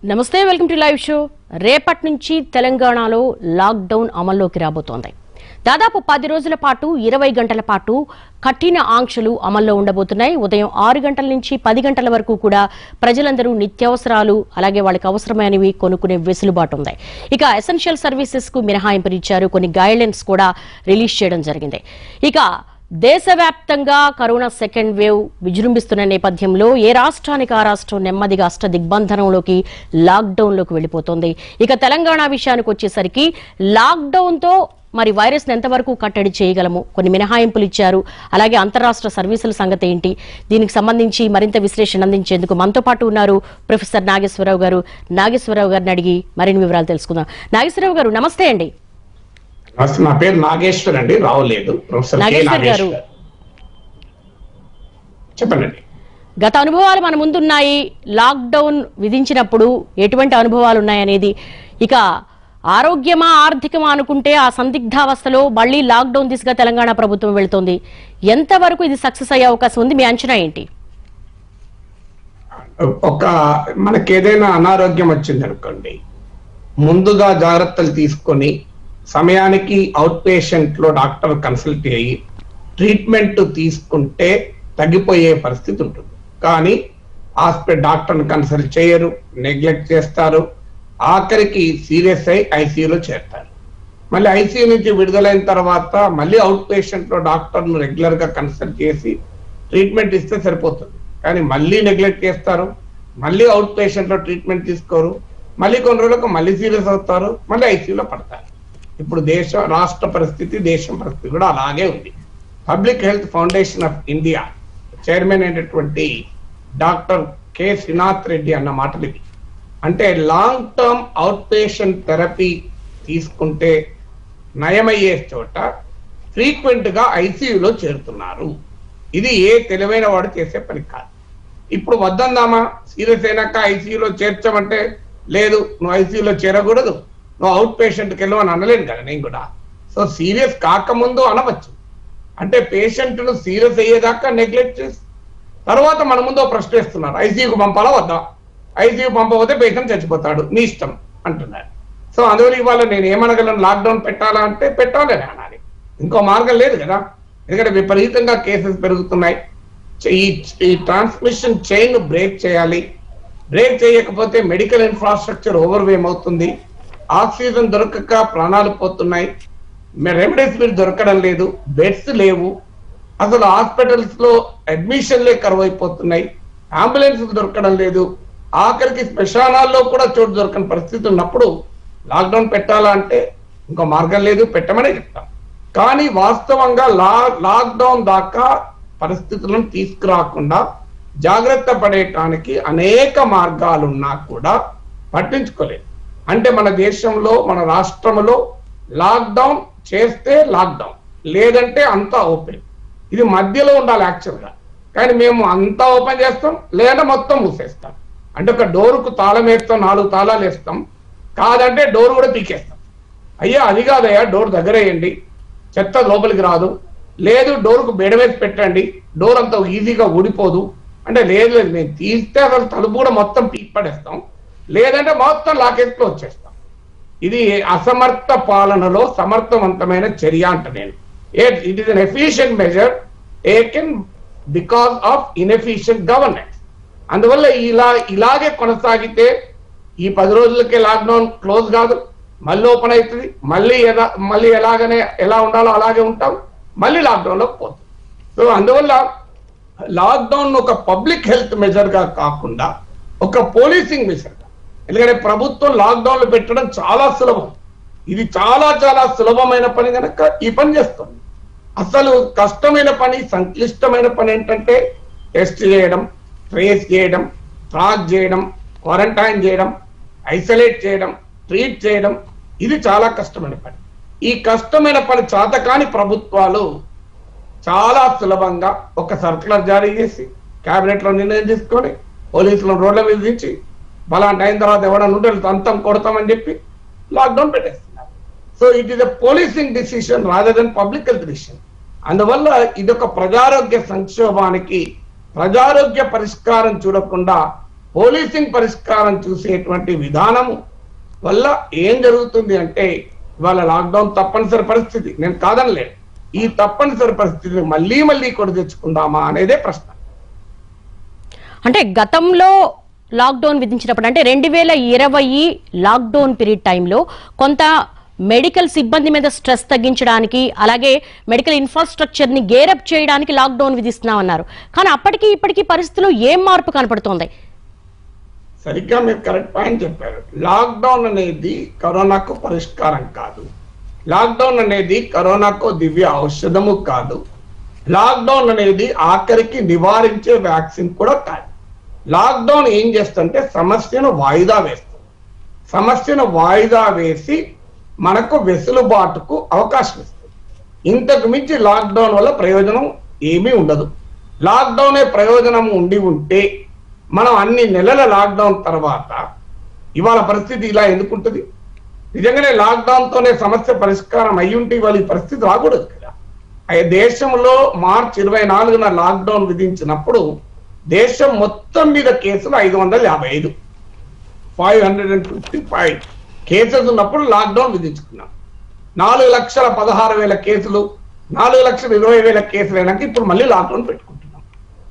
నమస్తే welcome to live show రేపటి నుంచి తెలంగాణలో లాక్డౌన్ అమల్లోకి రాబోతోంది దాదాపు పది రోజుల పాటు ఇరవై గంటల పాటు కఠిన ఆంక్షలు అమల్లో ఉండబోతున్నాయి ఉదయం ఆరు గంటల నుంచి పది గంటల వరకు కూడా ప్రజలందరూ నిత్యావసరాలు అలాగే వాళ్ళకి అవసరమైనవి కొనుక్కునే వెసులుబాటు ఉంది ఇక ఎసెన్షియల్ సర్వీసెస్ కు మినహాయింపునిచ్చారు కొన్ని గైడ్లైన్స్ కూడా రిలీజ్ చేయడం జరిగింది ఇక దేశవ్యాప్తంగా కరోనా సెకండ్ వేవ్ విజృంభిస్తున్న నేపథ్యంలో ఏ రాష్ట్రానికి ఆ రాష్ట్రం నెమ్మదిగా అష్ట దిగ్బంధనంలోకి లాక్డౌన్ లోకి వెళ్ళిపోతుంది ఇక తెలంగాణ విషయానికి వచ్చేసరికి లాక్డౌన్ తో మరి వైరస్ ఎంతవరకు కట్టడి చేయగలము కొన్ని మినహాయింపులు ఇచ్చారు అలాగే అంతరాష్ట్ర సర్వీసుల సంగతి ఏంటి దీనికి సంబంధించి మరింత విశ్లేషణ అందించేందుకు మనతో పాటు ఉన్నారు ప్రొఫెసర్ నాగేశ్వరరావు గారు నాగేశ్వరరావు గారిని అడిగి మరిన్ని వివరాలు తెలుసుకుందాం నాగేశ్వరరావు గారు నమస్తే అండి అసలు నా పేరు నాగేశ్వర్ అండి రావులేదు ప్రొఫెసర్ కె నాగేశ్వర్ గారు. నాగేశ్వర్ చెప్పండి గత అనుభవాలు మన ముందున్నాయి లాక్డౌన్ విధించినప్పుడు ఎటువంటి అనుభవాలు ఉన్నాయనేది ఇక ఆరోగ్యమా ఆర్థికమా అనుకుంటే ఆ సందిగ్ధావస్థలో మళ్ళీ లాక్డౌన్ దిశగా తెలంగాణ ప్రభుత్వం వెళ్తోంది ఎంతవరకు ఇది సక్సెస్ అయ్యే అవకాశం ఉంది మీ అంచనా ఏంటి ఒక మనకి ఏదైనా అనారోగ్యం వచ్చింది అనుకోండి ముందుగా జాగ్రత్తలు తీసుకొని సమయానికి అవుట్ పేషెంట్ లో డాక్టర్ కన్సల్ట్ అయ్యి ట్రీట్మెంట్ తీసుకుంటే తగ్గిపోయే పరిస్థితి ఉంటుంది కానీ హాస్పిటల్ డాక్టర్ని కన్సల్ట్ చేయరు నెగ్లెక్ట్ చేస్తారు ఆఖరికి సీరియస్ అయి ఐసీయూలో చేరుతారు మళ్ళీ ఐసీయూ నుంచి విడుదలైన తర్వాత మళ్ళీ అవుట్ పేషెంట్ లో డాక్టర్ను రెగ్యులర్ గా కన్సల్ట్ చేసి ట్రీట్మెంట్ ఇస్తే సరిపోతుంది కానీ మళ్ళీ నెగ్లెక్ట్ చేస్తారు మళ్ళీ అవుట్ పేషెంట్ లో ట్రీట్మెంట్ తీసుకోరు మళ్ళీ కొన్ని రోజులకు మళ్ళీ సీరియస్ అవుతారు మళ్ళీ ఐసీయూలో పడతారు ఇప్పుడు దేశ రాష్ట్ర పరిస్థితి దేశం పరిస్థితి కూడా అలాగే ఉంది public health foundation of India chairman అయినటువంటి డాక్టర్ కె శ్రీనాథ్ రెడ్డి అన్న మాటలు ఇవి. అంటే long term out patient therapy తీసుకుంటే నయమయ్యే చోట ఫ్రీక్వెంట్ గా ఐసీయూలో చేరుతున్నారు ఇది ఏ తెలివైన వాడు చేసే పని కాదు ఇప్పుడు వద్దందామా సీరియస్ అయినాక ఐసీయూలో చేర్చమంటే లేదు నువ్వు ఐసీయూలో చేరకూడదు నువ్వు అవుట్ పేషెంట్కి వెళ్ళు అని అనలేను కదా నేను కూడా సో సీరియస్ కాకముందు అనవచ్చు అంటే పేషెంట్ను సీరియస్ అయ్యేదాకా నెగ్లెక్ట్ చేసి తర్వాత మన ముందు ఓ ప్రశ్న వేస్తున్నారు ఐసీయూకి పంపాలా వద్దా ఐసీయూ పంపకపోతే పేషెంట్ చచ్చిపోతాడు నీ ఇష్టం అంటున్నారు సో అందువల్ల ఇవాళ నేను ఏమనగలను లాక్డౌన్ పెట్టాలా అంటే పెట్టాలి అని అనాలి ఇంకో మార్గం లేదు కదా ఎందుకంటే విపరీతంగా కేసెస్ పెరుగుతున్నాయి చే- ఈ ఈ ట్రాన్స్మిషన్ చైన్ బ్రేక్ చేయాలి బ్రేక్ చేయకపోతే మెడికల్ ఇన్ఫ్రాస్ట్రక్చర్ ఓవర్వేమ్ అవుతుంది ఆక్సిజన్ దొరకక ప్రాణాలు పోతున్నాయి రెమెడీసివిర్ దొరకడం లేదు బెడ్స్ లేవు అసలు హాస్పిటల్స్ లో అడ్మిషన్లే కరువు అయిపోతున్నాయి అంబులెన్స్ దొరకడం లేదు ఆఖరికి శ్మశానాల్లో కూడా చోటు దొరకని పరిస్థితి ఉన్నప్పుడు లాక్డౌన్ పెట్టాలా అంటే ఇంకో మార్గం లేదు పెట్టమనే చెప్తాం కానీ వాస్తవంగా లా లాక్డౌన్ దాకా పరిస్థితులను తీసుకురాకుండా జాగ్రత్త పడేయటానికి అనేక మార్గాలున్నా కూడా పట్టించుకోలేదు అంటే మన దేశంలో మన రాష్ట్రంలో లాక్డౌన్ చేస్తే లాక్డౌన్ లేదంటే అంతా ఓపెన్ ఇది మధ్యలో ఉండాలి యాక్చువల్గా కానీ మేము అంతా ఓపెన్ చేస్తాం లేదా మొత్తం మూసేస్తాం అంటే ఒక డోరుకు తాళం వేస్తాం నాలుగు తాళాలు వేస్తాం కాదంటే డోర్ కూడా పీకేస్తాం అయ్యా అది కాదయ్యా డోర్ దగ్గర వేయండి చెత్త లోపలికి రాదు లేదు డోర్కు బెడ వేసి పెట్టండి డోర్ అంత ఈజీగా ఊడిపోదు అంటే లేదు లేదు మేము తీస్తే అసలు తలుపు కూడా మొత్తం పీక్ పడేస్తాం లేదంటే మొత్తం లాకెట్లో వచ్చేస్తాం ఇది అసమర్థ పాలనలో సమర్థవంతమైన చర్య అంట నేను it is an efficient measure taken because of inefficient governance అందువల్ల ఇలా ఇలాగే కొనసాగితే ఈ పది రోజులకే లాక్డౌన్ క్లోజ్ కాదు మళ్ళీ ఓపెన్ అవుతుంది మళ్ళీ ఎలా మళ్ళీ ఎలాగనే ఎలా ఉండాలో అలాగే ఉంటాం మళ్ళీ లాక్డౌన్ లోకి పోతుంది సో అందువల్ల లాక్డౌన్ ఒక పబ్లిక్ హెల్త్ మెజర్ గా కాకుండా ఒక పోలీసింగ్ మెజర్ గా ఎందుకంటే ప్రభుత్వం లాక్డౌన్లు పెట్టడం చాలా సులభం ఇది చాలా చాలా సులభమైన పని కనుక ఈ పని చేస్తుంది అసలు కష్టమైన పని సంక్లిష్టమైన పని ఏంటంటే టెస్ట్ చేయడం ట్రేస్ చేయడం ట్రాక్ చేయడం క్వారంటైన్ చేయడం ఐసోలేట్ చేయడం ట్రీట్ చేయడం ఇది చాలా కష్టమైన పని ఈ కష్టమైన పని చాతకాని ప్రభుత్వాలు చాలా సులభంగా ఒక సర్కులర్ జారీ చేసి కేబినెట్ లో నిర్ణయం తీసుకొని పోలీసులను రోడ్ల మీద దించి బలాంటి అయిన తర్వాత ఎవడన్నా ఉంటే అంతం కొడతామని చెప్పి లాక్డౌన్ పెట్టేస్తున్నారు so it is a policing decision rather than public health decision అందువల్ల ఇది ఒక ప్రజారోగ్య సంక్షోభానికి ప్రజారోగ్య పరిష్కారం చూడకుండా పోలీసింగ్ పరిష్కారం చూసేటువంటి విధానము వల్ల ఏం జరుగుతుంది అంటే ఇవాళ లాక్డౌన్ తప్పనిసరి పరిస్థితి నేను కాదనలేదు ఈ తప్పనిసరి పరిస్థితిని మళ్ళీ మళ్ళీ కొడు తెచ్చుకుందామా అనేదే ప్రశ్న అంటే గతంలో లాక్డౌన్ విధించినప్పుడు అంటే రెండు వేల ఇరవై లాక్డౌన్ పీరియడ్ టైంలో కొంత మెడికల్ సిబ్బంది మీద స్ట్రెస్ తగ్గించడానికి అలాగే మెడికల్ ఇన్ఫ్రాస్ట్రక్చర్ ని గేరప్ చేయడానికి లాక్డౌన్ విధిస్తున్నామన్నారు కానీ అప్పటికి ఇప్పటికీ పరిస్థితుల్లో ఏం మార్పు కనపడుతోంది సరిగ్గా మీరు కరెక్ట్ పాయింట్ చెప్పారు లాక్డౌన్ అనేది కరోనాకు పరిష్కారం కాదు లాక్డౌన్ అనేది కరోనాకు దివ్య ఔషధము కాదు లాక్డౌన్ అనేది ఆఖరికి నివారించే వ్యాక్సిన్ కూడా కాదు లాక్డౌన్ ఏం చేస్తుంటే సమస్యను వాయిదా వేస్తుంది సమస్యను వాయిదా వేసి మనకు వెసులుబాటుకు అవకాశం ఇస్తుంది ఇంతకు మించి లాక్డౌన్ వల్ల ప్రయోజనం ఏమీ ఉండదు లాక్డౌనే ప్రయోజనం ఉండి ఉంటే మనం అన్ని నెలల లాక్డౌన్ తర్వాత ఇవాళ పరిస్థితి ఇలా ఎందుకుంటుంది నిజంగానే లాక్డౌన్ తోనే సమస్య పరిష్కారం అయ్యి ఉంటే ఇవాళ ఈ పరిస్థితి రాకూడదు కదా అయ్యే దేశంలో మార్చి ఇరవై నాలుగున లాక్డౌన్ విధించినప్పుడు దేశం మొత్తం మీద కేసులు ఐదు వందల యాభై ఐదు five hundred and fifty five cases ఉన్నప్పుడు లాక్డౌన్ విధించుకున్నాం నాలుగు లక్షల పదహారు వేల కేసులు నాలుగు లక్షల ఇరవై వేల కేసులు అయినాక ఇప్పుడు మళ్ళీ లాక్డౌన్ పెట్టుకుంటున్నాం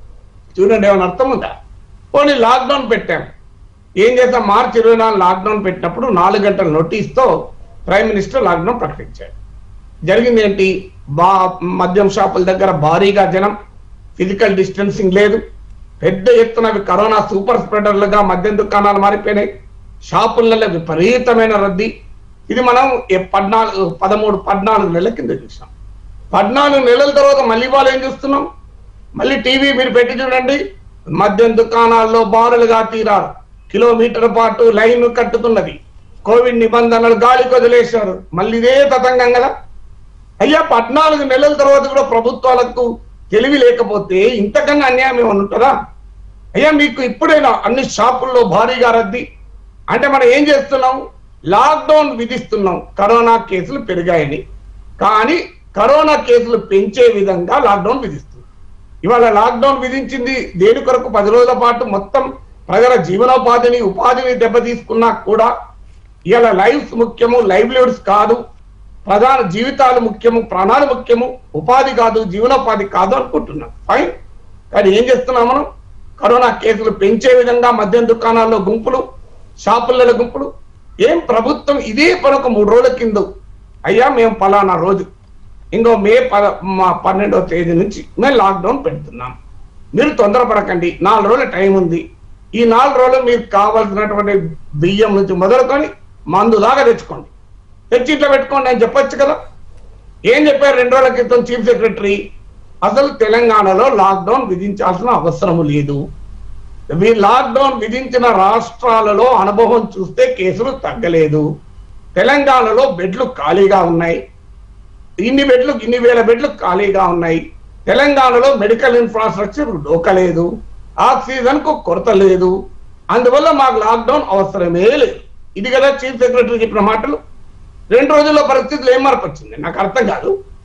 చూడండి ఏమైనా అర్థం ఉందా పోనీ లాక్డౌన్ పెట్టాం ఏం చేద్దాం మార్చి ఇరవై నాలుగు లాక్డౌన్ పెట్టినప్పుడు నాలుగు గంటల నోటీస్తో ప్రైమ్ మినిస్టర్ లాక్డౌన్ ప్రకటించాడు జరిగింది ఏంటి బా మద్యం షాపుల దగ్గర భారీగా జనం ఫిజికల్ డిస్టెన్సింగ్ లేదు పెద్ద ఎత్తున అవి కరోనా సూపర్ స్ప్రెడర్లుగా మద్యం దుకాణాలు మారిపోయినాయి షాపులలో విపరీతమైన రద్దీ ఇది మనం ఏ- పద్నాలుగు పదమూడు పద్నాలుగు నెలల కింద చూసాం పద్నాలుగు నెలల తర్వాత మళ్ళీ వాళ్ళు ఏం చూస్తున్నాం మళ్ళీ టీవీ మీరు పెట్టి చూడండి మద్యం దుకాణాల్లో బారులుగా తీరారు కిలోమీటర్ పాటు లైన్ కట్టుతున్నది కోవిడ్ నిబంధనలు గాలికి వదిలేశారు మళ్ళీ ఇదే తతంగం కదా అయ్యా పద్నాలుగు నెలల తర్వాత కూడా ప్రభుత్వాలకు తెలివి లేకపోతే ఇంతకన్నా అన్యాయం ఏమైనా ఉంటుందా అయ్యా మీకు ఇప్పుడైనా అన్ని షాపుల్లో భారీగా రద్దీ అంటే మనం ఏం చేస్తున్నాం లాక్డౌన్ విధిస్తున్నాం కరోనా కేసులు పెరిగాయని కానీ కరోనా కేసులు పెంచే విధంగా లాక్డౌన్ విధిస్తుంది ఇవాళ లాక్డౌన్ విధించింది దేని కొరకు పది రోజుల పాటు మొత్తం ప్రజల జీవనోపాధిని ఉపాధిని దెబ్బతీసుకున్నా కూడా ఇవాళ లైఫ్స్ ముఖ్యము లైవ్లీహుడ్స్ కాదు ప్రధాన జీవితాలు ముఖ్యము ప్రాణాలు ముఖ్యము ఉపాధి కాదు జీవనోపాధి కాదు అనుకుంటున్నాం ఫైన్ కానీ ఏం చేస్తున్నాం మనం కరోనా కేసులు పెంచే విధంగా మద్యం దుకాణాల్లో గుంపులు షాపులలో గుంపులు ఏం ప్రభుత్వం ఇదే పనొక మూడు రోజుల కింద అయ్యా మేము పలానా రోజు ఇంకో మే పద మా పన్నెండవ తేదీ నుంచి మేము లాక్డౌన్ పెడుతున్నాం మీరు తొందరపడకండి నాలుగు రోజుల టైం ఉంది ఈ నాలుగు రోజులు మీకు కావాల్సినటువంటి బియ్యం నుంచి మొదలుకొని మందు దాకా తెచ్చుకోండి తెచ్చి ఇట్లా పెట్టుకోండి అని చెప్పొచ్చు కదా ఏం చెప్పారు రెండు రోజుల క్రితం చీఫ్ సెక్రటరీ అసలు తెలంగాణలో లాక్డౌన్ విధించాల్సిన అవసరం లేదు మీరు లాక్డౌన్ విధించిన రాష్ట్రాలలో అనుభవం చూస్తే కేసులు తగ్గలేదు తెలంగాణలో బెడ్లు ఖాళీగా ఉన్నాయి ఇన్ని బెడ్లు ఇన్ని వేల బెడ్లు ఖాళీగా ఉన్నాయి తెలంగాణలో మెడికల్ ఇన్ఫ్రాస్ట్రక్చర్ డోకలేదు ఆక్సిజన్ కు కొరత లేదు అందువల్ల మాకు లాక్డౌన్ అవసరమే లేదు ఇది కదా చీఫ్ సెక్రటరీ చెప్పిన మాటలు రెండు రోజుల్లో పరిస్థితులు ఏం మార్పు వచ్చింది నాకు అర్థం కాదు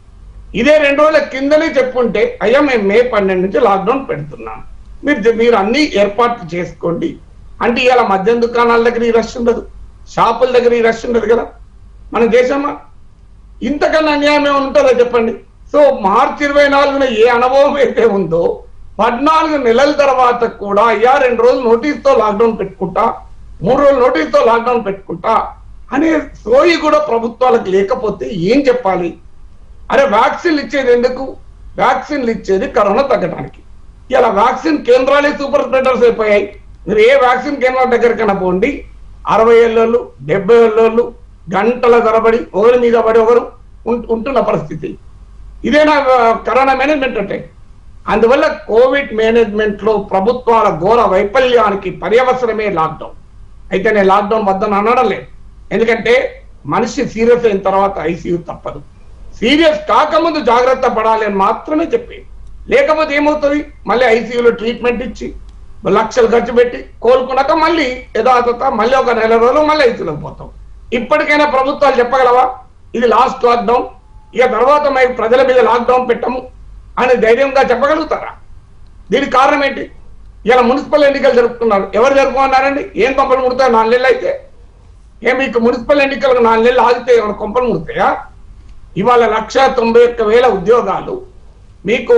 ఇదే రెండు రోజుల కిందనే చెప్పుంటే అయ్యా మేము మే పన్నెండు నుంచి లాక్డౌన్ పెడుతున్నాం మీరు మీరు అన్ని ఏర్పాట్లు చేసుకోండి అంటే ఇవాళ మద్యం దుకాణాల దగ్గర ఈ రష్ ఉండదు షాపుల దగ్గర ఈ రష్ ఉండదు కదా మనం చేసామా ఇంతకన్నా అన్యాయం ఏమైనా ఉంటుందో చెప్పండి సో మార్చి ఇరవై నాలుగున ఏ అనుభవం అయితే ఉందో పద్నాలుగు నెలల తర్వాత కూడా అయ్యా రెండు రోజులు నోటీస్తో లాక్డౌన్ పెట్టుకుంటా మూడు రోజులు నోటీస్తో లాక్డౌన్ పెట్టుకుంటా అనే సోయి కూడా ప్రభుత్వాలకు లేకపోతే ఏం చెప్పాలి అరే వ్యాక్సిన్లు ఇచ్చేది ఎందుకు వ్యాక్సిన్లు ఇచ్చేది కరోనా తగ్గడానికి ఇలా వ్యాక్సిన్ కేంద్రాలే సూపర్ స్ప్రెడర్స్ అయిపోయాయి మీరు ఏ వ్యాక్సిన్ కేంద్రాల దగ్గరకైనా పోండి అరవై ఏళ్ళోళ్ళు డెబ్బై ఏళ్ళోళ్ళు గంటల తరబడి ఒకరి మీద పడి ఒకరు ఉం- ఉంటున్న పరిస్థితి ఇదేనా ఆ, కరోనా మేనేజ్మెంట్ అంటే అందువల్ల కోవిడ్ మేనేజ్మెంట్ లో ప్రభుత్వాల ఘోర వైఫల్యానికి పర్యవసరమే లాక్డౌన్ అయితే నేను లాక్డౌన్ వద్దని అనడం లేదు ఎందుకంటే మనిషి సీరియస్ అయిన తర్వాత ఐసీయూ తప్పదు సీరియస్ కాకముందు జాగ్రత్త పడాలి అని మాత్రమే చెప్పి లేకపోతే ఏమవుతుంది మళ్ళీ ఐసీయూలో ట్రీట్మెంట్ ఇచ్చి లక్షలు ఖర్చు పెట్టి కోలుకున్నాక మళ్ళీ యథాతథ మళ్ళీ ఒక నెల రోజులు మళ్ళీ ఐసీయూలోకి పోతాం ఇప్పటికైనా ప్రభుత్వాలు చెప్పగలవా ఇది లాస్ట్ లాక్డౌన్ ఇక తర్వాత మేము ప్రజల మీద లాక్డౌన్ పెట్టము అని ధైర్యంగా చెప్పగలుగుతారా దీనికి కారణం ఏంటి ఇలా మున్సిపల్ ఎన్నికలు జరుపుతున్నారు ఎవరు జరుపుకున్నారండి ఏం కొంపలు ముడతాయి నాలుగు నెలలు అయితే ఏ మీకు మున్సిపల్ ఎన్నికలకు నాలుగు నెలలు ఆగితే ఏమైనా కొంపలు ముడతాయా ఇవాళ లక్ష తొంభై ఒక్క వేల ఉద్యోగాలు మీకు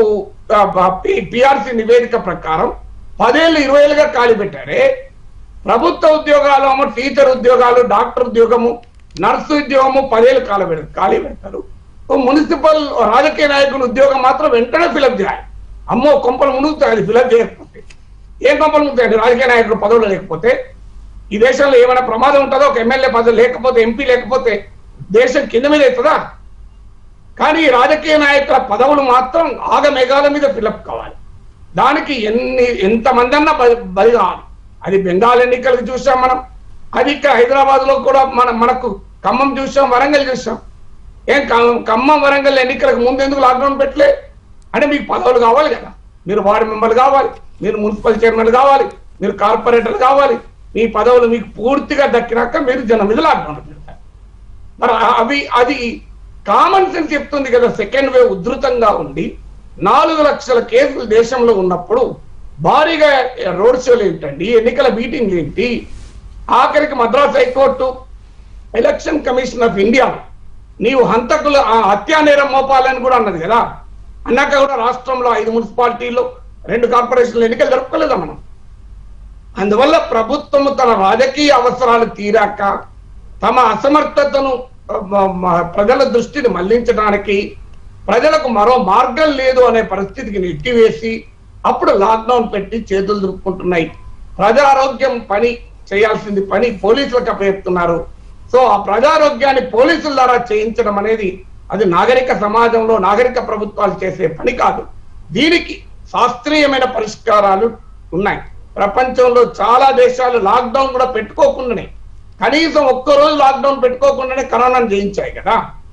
పిఆర్సి నివేదిక ప్రకారం పదేళ్ళు ఇరవై ఏళ్ళుగా ఖాళీ పెట్టారే ప్రభుత్వ ఉద్యోగాలు ఏమో టీచర్ ఉద్యోగాలు డాక్టర్ ఉద్యోగము నర్సు ఉద్యోగము పదేళ్ళు కాల పెడతారు ఖాళీ పెడతారు ఓ మున్సిపల్ రాజకీయ నాయకుల ఉద్యోగం మాత్రం వెంటనే ఫిలప్ చేయాలి అమ్మో కొంపలు మునుగుతాయి అది ఫిలప్ చేయకపోతే ఏం కొంపలు మునుగుతాయండి రాజకీయ నాయకులు పదవులు లేకపోతే ఈ దేశంలో ఏమైనా ప్రమాదం ఉంటుందో ఒక ఎమ్మెల్యే పదవి లేకపోతే ఎంపీ లేకపోతే దేశం కింద మీద అవుతుందా కానీ ఈ రాజకీయ నాయకుల పదవులు మాత్రం ఆగమేఘాల మీద ఫిలప్ కావాలి దానికి ఎన్ని ఎంతమంది అన్నా బలి బలి కావాలి అది బెంగాల్ ఎన్నికలకు చూసాం మనం అది ఇక్కడ హైదరాబాద్ లో కూడా మనం మనకు ఖమ్మం చూసాం వరంగల్ చూసాం ఏం ఖమ్మం- ఖమ్మం వరంగల్ ఎన్నికలకు ముందు ఎందుకు లాక్డౌన్ పెట్టలే అంటే మీకు పదవులు కావాలి కదా మీరు వార్డు మెంబర్లు కావాలి మీరు మున్సిపల్ చైర్మన్ కావాలి మీరు కార్పొరేటర్ కావాలి మీ పదవులు మీకు పూర్తిగా దక్కినాక మీరు జనం మీద లాక్డౌన్ పెడతారు మరి ఆ- అవి అది కామన్ సెన్స్ చెప్తుంది కదా సెకండ్ వేవ్ ఉధృతంగా ఉండి నాలుగు లక్షల కేసులు దేశంలో ఉన్నప్పుడు భారీగా రోడ్ షోలు ఏంటండి ఎన్నికల మీటింగ్లు ఏంటి ఆఖరికి Madras high court election commission of India నీవు హంతకులు ఆ హత్యా నేరం మోపాలని కూడా అన్నది కదా అన్నాక కూడా రాష్ట్రంలో ఐదు మున్సిపాలిటీలు రెండు కార్పొరేషన్లు ఎన్నికలు జరుపుకోలేదా మనం అందువల్ల ప్రభుత్వం తన రాజకీయ అవసరాలు తీరాక తమ అసమర్థతను ఆ, మ- మ- ప్రజల దృష్టిని మళ్లించడానికి ప్రజలకు మరో మార్గం లేదు అనే పరిస్థితికి నెట్టివేసి అప్పుడు లాక్డౌన్ పెట్టి చేతులు దురుపుకుంటున్నాయి ప్రజారోగ్యం పని చేయాల్సింది పని పోలీసులకు అప్పచెప్తున్నారు సో ఆ ప్రజారోగ్యాన్ని పోలీసుల ద్వారా చేయించడం అనేది అది నాగరిక సమాజంలో నాగరిక ప్రభుత్వాలు చేసే పని కాదు దీనికి శాస్త్రీయమైన పరిష్కారాలు ఉన్నాయి ప్రపంచంలో చాలా దేశాలు లాక్డౌన్ కూడా పెట్టుకోకుండానే కనీసం ఒక్క రోజు లాక్డౌన్ పెట్టుకోకుండానే కరోనాను జయించాయి కదా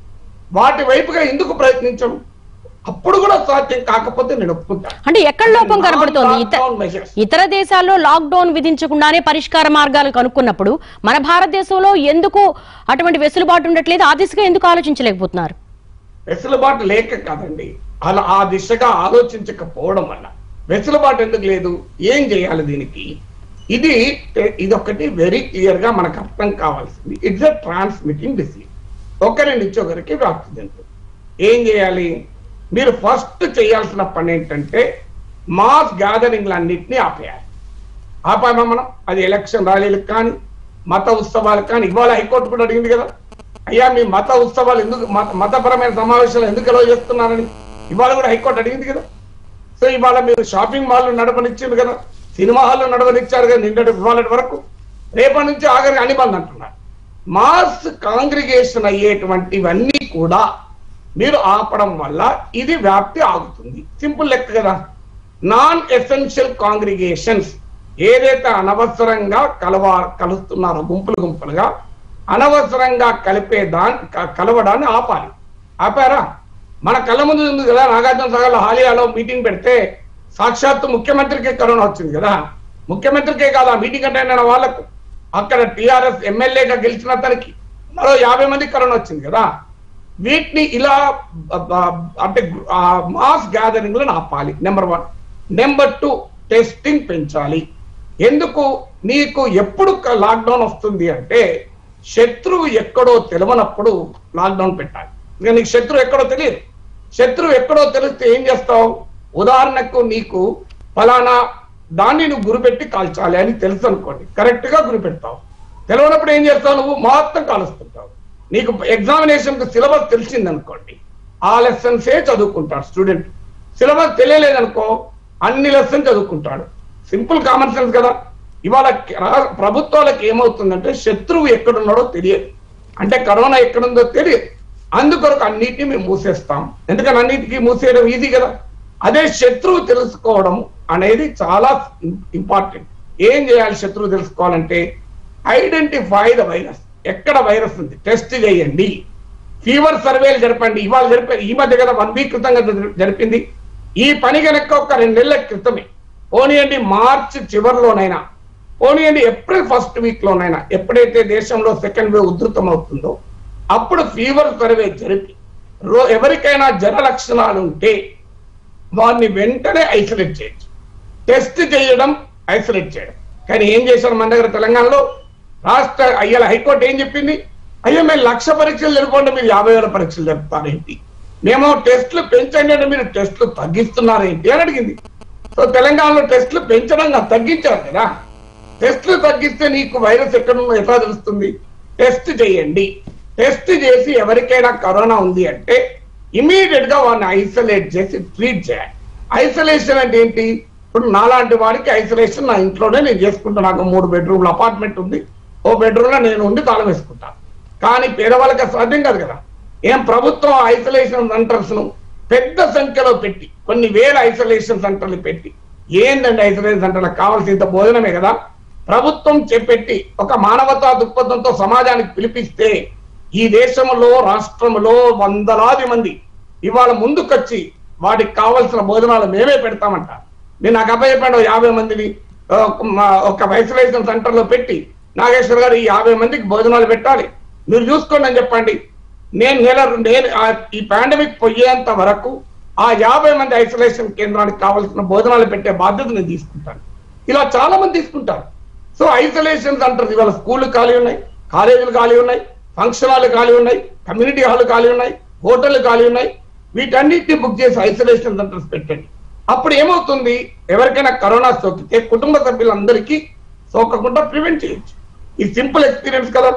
వాటి వైపుగా ఎందుకు ప్రయత్నించం అప్పుడు కూడా సాధ్యం కాకపోతే నేను ఒప్పుకుంటాను అంటే ఎక్కడ లోపం కనబడుతోంది ఇత- Non-lockdown measures. ఇతర దేశాల్లో లాక్డౌన్ విధించకుండానే పరిష్కార మార్గాలు కనుక్కున్నప్పుడు మన భారతదేశంలో ఎందుకు అటువంటి వెసులుబాటు ఉండట్లేదు ఆ దిశగా ఎందుకు ఆలోచించలేకపోతున్నారు వెసులుబాటు లేక కాదండి అలా ఆ దిశగా ఆలోచించకపోవడం వల్ల వెసులుబాటు ఎందుకు లేదు ఏం చేయాలి దీనికి ఇది ఇదొకటి వెరీ క్లియర్ గా మనకు అర్థం కావాల్సింది ఇట్స్ అ ట్రాన్స్మిటింగ్ డిసీజ్ ఒకరి నుంచి ఒకరికి వ్యాప్తి చెందుతుంది ఏం చేయాలి మీరు ఫస్ట్ చేయాల్సిన పని ఏంటంటే మాస్ గ్యాదరింగ్లన్నింటినీ ఆపేయాలి ఆపామా మనం అది ఎలక్షన్ ర్యాలీలకు కానీ మత ఉత్సవాలకు కానీ ఇవాళ హైకోర్టు కూడా అడిగింది కదా అయ్యా మీ మత ఉత్సవాలు ఎందుకు మత- మతపరమైన సమావేశాలు ఎందుకు ఎలా చేస్తున్నారని ఇవాళ కూడా హైకోర్టు అడిగింది కదా సో ఇవాళ మీరు షాపింగ్ మాల్ నడపనిచ్చింది కదా సినిమా హాల్ నడపనిచ్చారు కదా నిన్నటి ఇవాళ వరకు రేపటి నుంచి ఆఖరికి అని బంద్ అంటున్నారు మాస్ కాంగ్రిగేషన్ అయ్యేటువంటివన్నీ కూడా మీరు ఆపడం వల్ల ఇది వ్యాప్తి ఆగుతుంది సింపుల్ లెక్క కదా నాన్ ఎసెన్షియల్ కాంగ్రిగేషన్స్ ఏదైతే అనవసరంగా కలవ కలుస్తున్నారో గుంపులు గుంపులుగా అనవసరంగా కలిపే దాని క- కలవడాన్ని ఆపాలి ఆపారా మన కళ్ళ ముందు ఉంది కదా నాగార్జున సాగర్ హాలియాలో మీటింగ్ పెడితే సాక్షాత్తు ముఖ్యమంత్రికే కరోనా వచ్చింది కదా ముఖ్యమంత్రికే కాదు ఆ మీటింగ్ అటెండ్ అయిన వాళ్ళకు అక్కడ టిఆర్ఎస్ ఎమ్మెల్యేగా గెలిచిన అతనికి మరో యాభై మంది కరోనా వచ్చింది కదా వీటిని ఇలా బ- బ- అంటే మాస్ గ్యాదరింగ్లను ఆపాలి number one number two testing పెంచాలి ఎందుకు నీకు ఎప్పుడు లాక్డౌన్ వస్తుంది అంటే శత్రువు ఎక్కడో తెలియనప్పుడు లాక్డౌన్ పెట్టాలి ఇక నీకు శత్రువు ఎక్కడో తెలియదు శత్రువు ఎక్కడో తెలిస్తే ఏం చేస్తావు ఉదాహరణకు నీకు ఫలానా దాన్ని నువ్వు గురిపెట్టి కాల్చాలి అని తెలుసు అనుకోండి కరెక్ట్ గా గురిపెడతావు తెలియనప్పుడు ఏం చేస్తావు నువ్వు మొత్తం కాలుస్తుంటావు నీకు ఎగ్జామినేషన్ కు సిలబస్ తెలిసింది అనుకోండి ఆ లెసన్సే చదువుకుంటాడు స్టూడెంట్ సిలబస్ తెలియలేదనుకో అన్ని లెసన్ చదువుకుంటాడు సింపుల్ కామన్ సెన్స్ కదా ఇవాళ రా- ప్రభుత్వాలకు ఏమవుతుందంటే శత్రువు ఎక్కడున్నాడో తెలియదు అంటే కరోనా ఎక్కడుందో తెలియదు అందుకొరకు అన్నిటిని మేము మూసేస్తాం ఎందుకని అన్నిటికీ మూసేయడం ఈజీ కదా అదే శత్రువు తెలుసుకోవడం అనేది చాలా ఇంపార్టెంట్ ఏం చేయాలి శత్రువు తెలుసుకోవాలంటే ఐడెంటిఫై ద వైరస్ ఎక్కడ వైరస్ ఉంది టెస్ట్ చేయండి ఫీవర్ సర్వేలు జరపండి ఇవాళ జరిపే ఈ మధ్య కదా వన్ వీక్ క్రితంగా జరి- జరిపింది ఈ పని కనుక ఒక రెండు నెలల క్రితమే పోనీయండి మార్చ్ చివరిలోనైనా పోనీయండి ఏప్రిల్ ఫస్ట్ వీక్ లోనైనా ఎప్పుడైతే దేశంలో సెకండ్ వేవ్ ఉధృతం అవుతుందో అప్పుడు ఫీవర్ సర్వే జరిపి రో ఎవరికైనా జ్వర లక్షణాలు ఉంటే వారిని వెంటనే ఐసోలేట్ చేయొచ్చు టెస్ట్ చేయడం ఐసోలేట్ చేయడం కానీ ఏం చేశారు మన దగ్గర తెలంగాణలో రాష్ట్ర అయ్యాల హైకోర్టు ఏం చెప్పింది అయ్యో మేము లక్ష పరీక్షలు జరుపుకుంటే మీరు యాభై వేల పరీక్షలు జరుపుతారేంటి మేము టెస్టులు పెంచండి అంటే మీరు టెస్టులు తగ్గిస్తున్నారేంటి అని అడిగింది సో తెలంగాణలో టెస్టులు పెంచడం కాదు, తగ్గించారు కదా టెస్టులు తగ్గిస్తే నీకు వైరస్ ఎక్కడ ఉందో ఎట్లా తెలుస్తుంది టెస్ట్ చేయండి టెస్ట్ చేసి ఎవరికైనా కరోనా ఉంది అంటే ఇమీడియట్ గా వాడిని ఐసోలేట్ చేసి ట్రీట్ చేయాలి ఐసోలేషన్ అంటే ఏంటి ఇప్పుడు నాలాంటి వాడికి ఐసోలేషన్ నా ఇంట్లోనే నేను చేసుకుంటాను నాకు మూడు బెడ్రూమ్ల అపార్ట్మెంట్ ఉంది ఓ బెడ్రూమ్ లో నేను ఉండి తాళం వేసుకుంటాను కానీ పేదవాళ్ళకి అది సాధ్యం కాదు కదా ఏం ప్రభుత్వం ఐసోలేషన్ సెంటర్స్ ను పెద్ద సంఖ్యలో పెట్టి కొన్ని వేల ఐసోలేషన్ సెంటర్లు పెట్టి ఏందండి ఐసోలేషన్ సెంటర్లకు కావాల్సినంత భోజనమే కదా ప్రభుత్వం చేపెట్టి ఒక మానవతా దృక్పథంతో సమాజానికి పిలిపిస్తే ఈ దేశంలో రాష్ట్రంలో వందలాది మంది ఇవాళ ముందుకొచ్చి వాటికి కావలసిన భోజనాలు మేమే పెడతామంట నేను నాకు అప్పచెప్పాడు యాభై మందిని ఒక మా- ఒక ఐసోలేషన్ సెంటర్ లో పెట్టి నాగేశ్వర్ గారు ఈ యాభై మందికి భోజనాలు పెట్టాలి మీరు చూసుకోండి అని చెప్పండి నేను నెల నేను ఆ- ఈ పాండమిక్ పోయేంత వరకు ఆ యాభై మంది ఐసోలేషన్ కేంద్రానికి కావాల్సిన భోజనాలు పెట్టే బాధ్యత నేను తీసుకుంటాను ఇలా చాలా మంది తీసుకుంటారు సో ఐసోలేషన్ సెంటర్స్ ఇవాళ స్కూళ్ళు ఖాళీ ఉన్నాయి కాలేజీలు ఖాళీ ఉన్నాయి ఫంక్షన్ హాల్ ఖాళీ ఉన్నాయి కమ్యూనిటీ హాల్ ఖాళీ ఉన్నాయి హోటళ్లు ఖాళీ ఉన్నాయి వీటన్నిటిని బుక్ చేసి ఐసోలేషన్ సెంటర్స్ పెట్టండి అప్పుడు ఏమవుతుంది ఎవరికైనా కరోనా సోకితే కుటుంబ సభ్యులందరికీ సోకకుండా ప్రివెంట్ చేయొచ్చు ఈ సింపుల్ ఎక్స్పీరియన్స్ కదా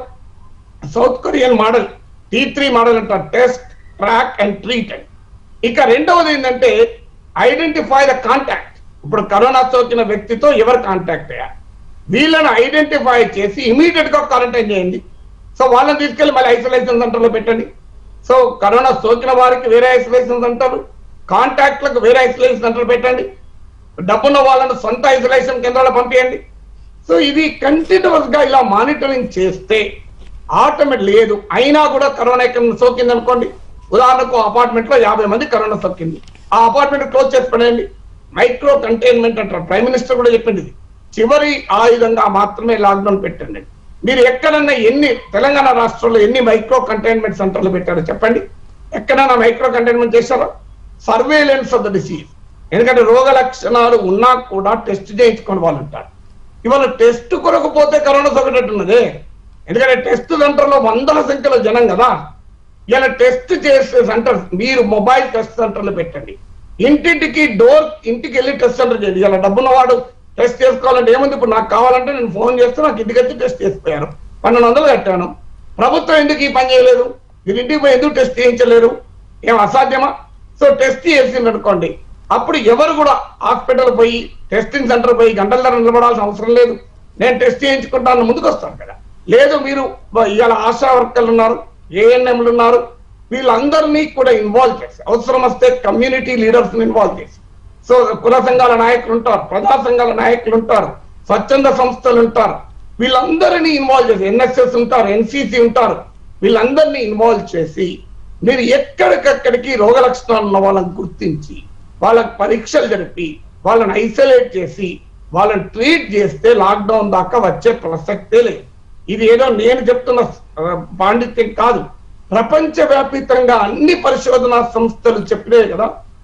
South Korean model T three model అంటారు టెస్ట్ ట్రాక్ అండ్ ట్రీట్ అని ఇక రెండవది ఏంటంటే ఐడెంటిఫై ద కాంటాక్ట్ ఇప్పుడు కరోనా సోకిన వ్యక్తితో ఎవరు కాంటాక్ట్ అయ్యారు వీళ్ళని ఐడెంటిఫై చేసి ఇమీడియట్ గా క్వారంటైన్ చేయండి సో వాళ్ళని తీసుకెళ్లి మళ్ళీ ఐసోలేషన్ సెంటర్ లో పెట్టండి సో కరోనా సోకిన వారికి వేరే ఐసోలేషన్ సెంటర్ కాంటాక్ట్లకు వేరే ఐసోలేషన్ సెంటర్ పెట్టండి డబ్బున్న వాళ్ళని సొంత ఐసోలేషన్ కేంద్రాలు పంపించండి సో ఇది కంటిన్యూస్ గా ఇలా మానిటరింగ్ చేస్తే ఆటోమేట్ లేదు అయినా కూడా కరోనా ఎక్కడ సోకింది అనుకోండి ఉదాహరణకు అపార్ట్మెంట్ లో యాభై మంది కరోనా సోకింది ఆ అపార్ట్మెంట్ క్లోజ్ చేసి పడేయండి మైక్రో కంటైన్మెంట్ అంటారు ప్రైమ్ మినిస్టర్ కూడా చెప్పింది ఇది. చివరి ఆయుధంగా మాత్రమే లాక్డౌన్ పెట్టండి మీరు ఎక్కడన్నా ఎన్ని తెలంగాణ రాష్ట్రంలో ఎన్ని మైక్రో కంటైన్మెంట్ సెంటర్లు పెట్టారో చెప్పండి ఎక్కడైనా మైక్రో కంటైన్మెంట్ చేశారో సర్వేలెన్స్ ఆఫ్ ద డిసీజ్ ఎందుకంటే రోగ లక్షణాలు ఉన్నా కూడా టెస్ట్ చేయించుకొని వాళ్ళు ఉంటారు ఇవాళ టెస్ట్ కొరకు పోతే కరోనా సోకటట్టున్నదే ఎందుకంటే టెస్ట్ సెంటర్ లో వందల సంఖ్యలో జనం కదా ఇలా టెస్ట్ చేసే సెంటర్ మీరు మొబైల్ టెస్ట్ సెంటర్లు పెట్టండి ఇంటింటికి డోర్ ఇంటికి వెళ్ళి టెస్ట్ సెంటర్ చేయండి ఇలా డబ్బున్న వాడు టెస్ట్ చేసుకోవాలంటే ఏముంది ఇప్పుడు నాకు కావాలంటే నేను ఫోన్ చేస్తే నాకు ఇంటికి వచ్చి టెస్ట్ చేసిపోయారు పన్నెండు వందలు కట్టాను ప్రభుత్వం ఎందుకు ఈ పని చేయలేదు మీరు ఇంటికి పోయి ఎందుకు టెస్ట్ చేయించలేరు ఏం అసాధ్యమా సో టెస్ట్ చేసింది అనుకోండి అప్పుడు ఎవరు కూడా హాస్పిటల్ పోయి టెస్టింగ్ సెంటర్ పోయి గంటల ధర నిలబడాల్సిన అవసరం లేదు నేను టెస్ట్ చేయించుకుంటాను ముందుకు వస్తాను కదా లేదు మీరు ఇవాళ ఆశా వర్కర్లు ఉన్నారు ఏఎన్ఎంలు ఉన్నారు వీళ్ళందరినీ కూడా ఇన్వాల్వ్ చేసి అవసరం వస్తే కమ్యూనిటీ లీడర్స్ ఇన్వాల్వ్ చేసి సో కుల సంఘాల నాయకులు ఉంటారు ప్రజా సంఘాల నాయకులు ఉంటారు స్వచ్ఛంద సంస్థలు ఉంటారు వీళ్ళందరినీ ఇన్వాల్వ్ చేసి ఎన్ఎస్ఎస్ ఉంటారు ఎన్సిసి ఉంటారు వీళ్ళందరినీ ఇన్వాల్వ్ చేసి మీరు ఎక్కడికక్కడికి రోగ లక్షణాలు ఉన్న వాళ్ళని గుర్తించి వాళ్ళకి పరీక్షలు జరిపి వాళ్ళని ఐసోలేట్ చేసి వాళ్ళని ట్రీట్ చేస్తే లాక్డౌన్ దాకా వచ్చే ప్రసక్తే లేదు ఇది ఏదో నేను చెప్తున్న ఆ, పాండిత్యం కాదు ప్రపంచవ్యాపితంగా అన్ని పరిశోధనా సంస్థలు చెప్పినాయి కదా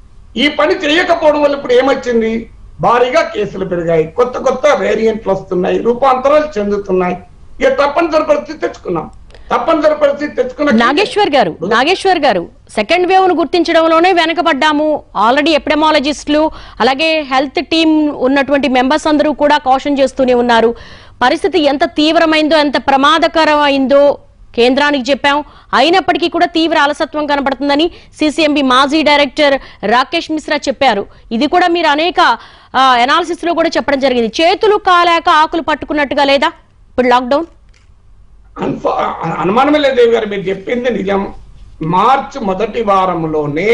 ఈ పని చేయకపోవడం వల్ల ఇప్పుడు ఏమొచ్చింది భారీగా కేసులు పెరిగాయి కొత్త కొత్త వేరియంట్లు వస్తున్నాయి రూపాంతరాలు చెందుతున్నాయి ఇక తప్పనిసరి పరిస్థితి తెచ్చుకున్నాం తప్పనిసరి పరిస్థితి తెచ్చుకున్న నాగేశ్వర్ గారు నాగేశ్వర్ గారు సెకండ్ వేవ్ ను గుర్తించడంలోనే వెనకబడ్డాము ఆల్రెడీ ఎపిడమాలజిస్టులు అలాగే హెల్త్ టీమ్ ఉన్నటువంటి మెంబర్స్ అందరూ కూడా కాషన్ చేస్తూనే ఉన్నారు పరిస్థితి ఎంత తీవ్రమైందో ఎంత ప్రమాదకరమైందో కేంద్రానికి చెప్పాం అయినప్పటికీ కూడా తీవ్ర అలసత్వం కనబడుతుందని సిసిఎంబి మాజీ డైరెక్టర్ రాకేష్ మిశ్రా చెప్పారు ఇది కూడా మీరు అనేక ఎనాలిసిస్ లో కూడా చెప్పడం జరిగింది చేతులు కాలేక ఆకులు పట్టుకున్నట్టుగా లేదా ఇప్పుడు లాక్డౌన్ అన్ఫ- అ- అనుమానమే లేదు దేవి గారు మీరు చెప్పింది నిజం మార్చ్ మొదటి వారంలోనే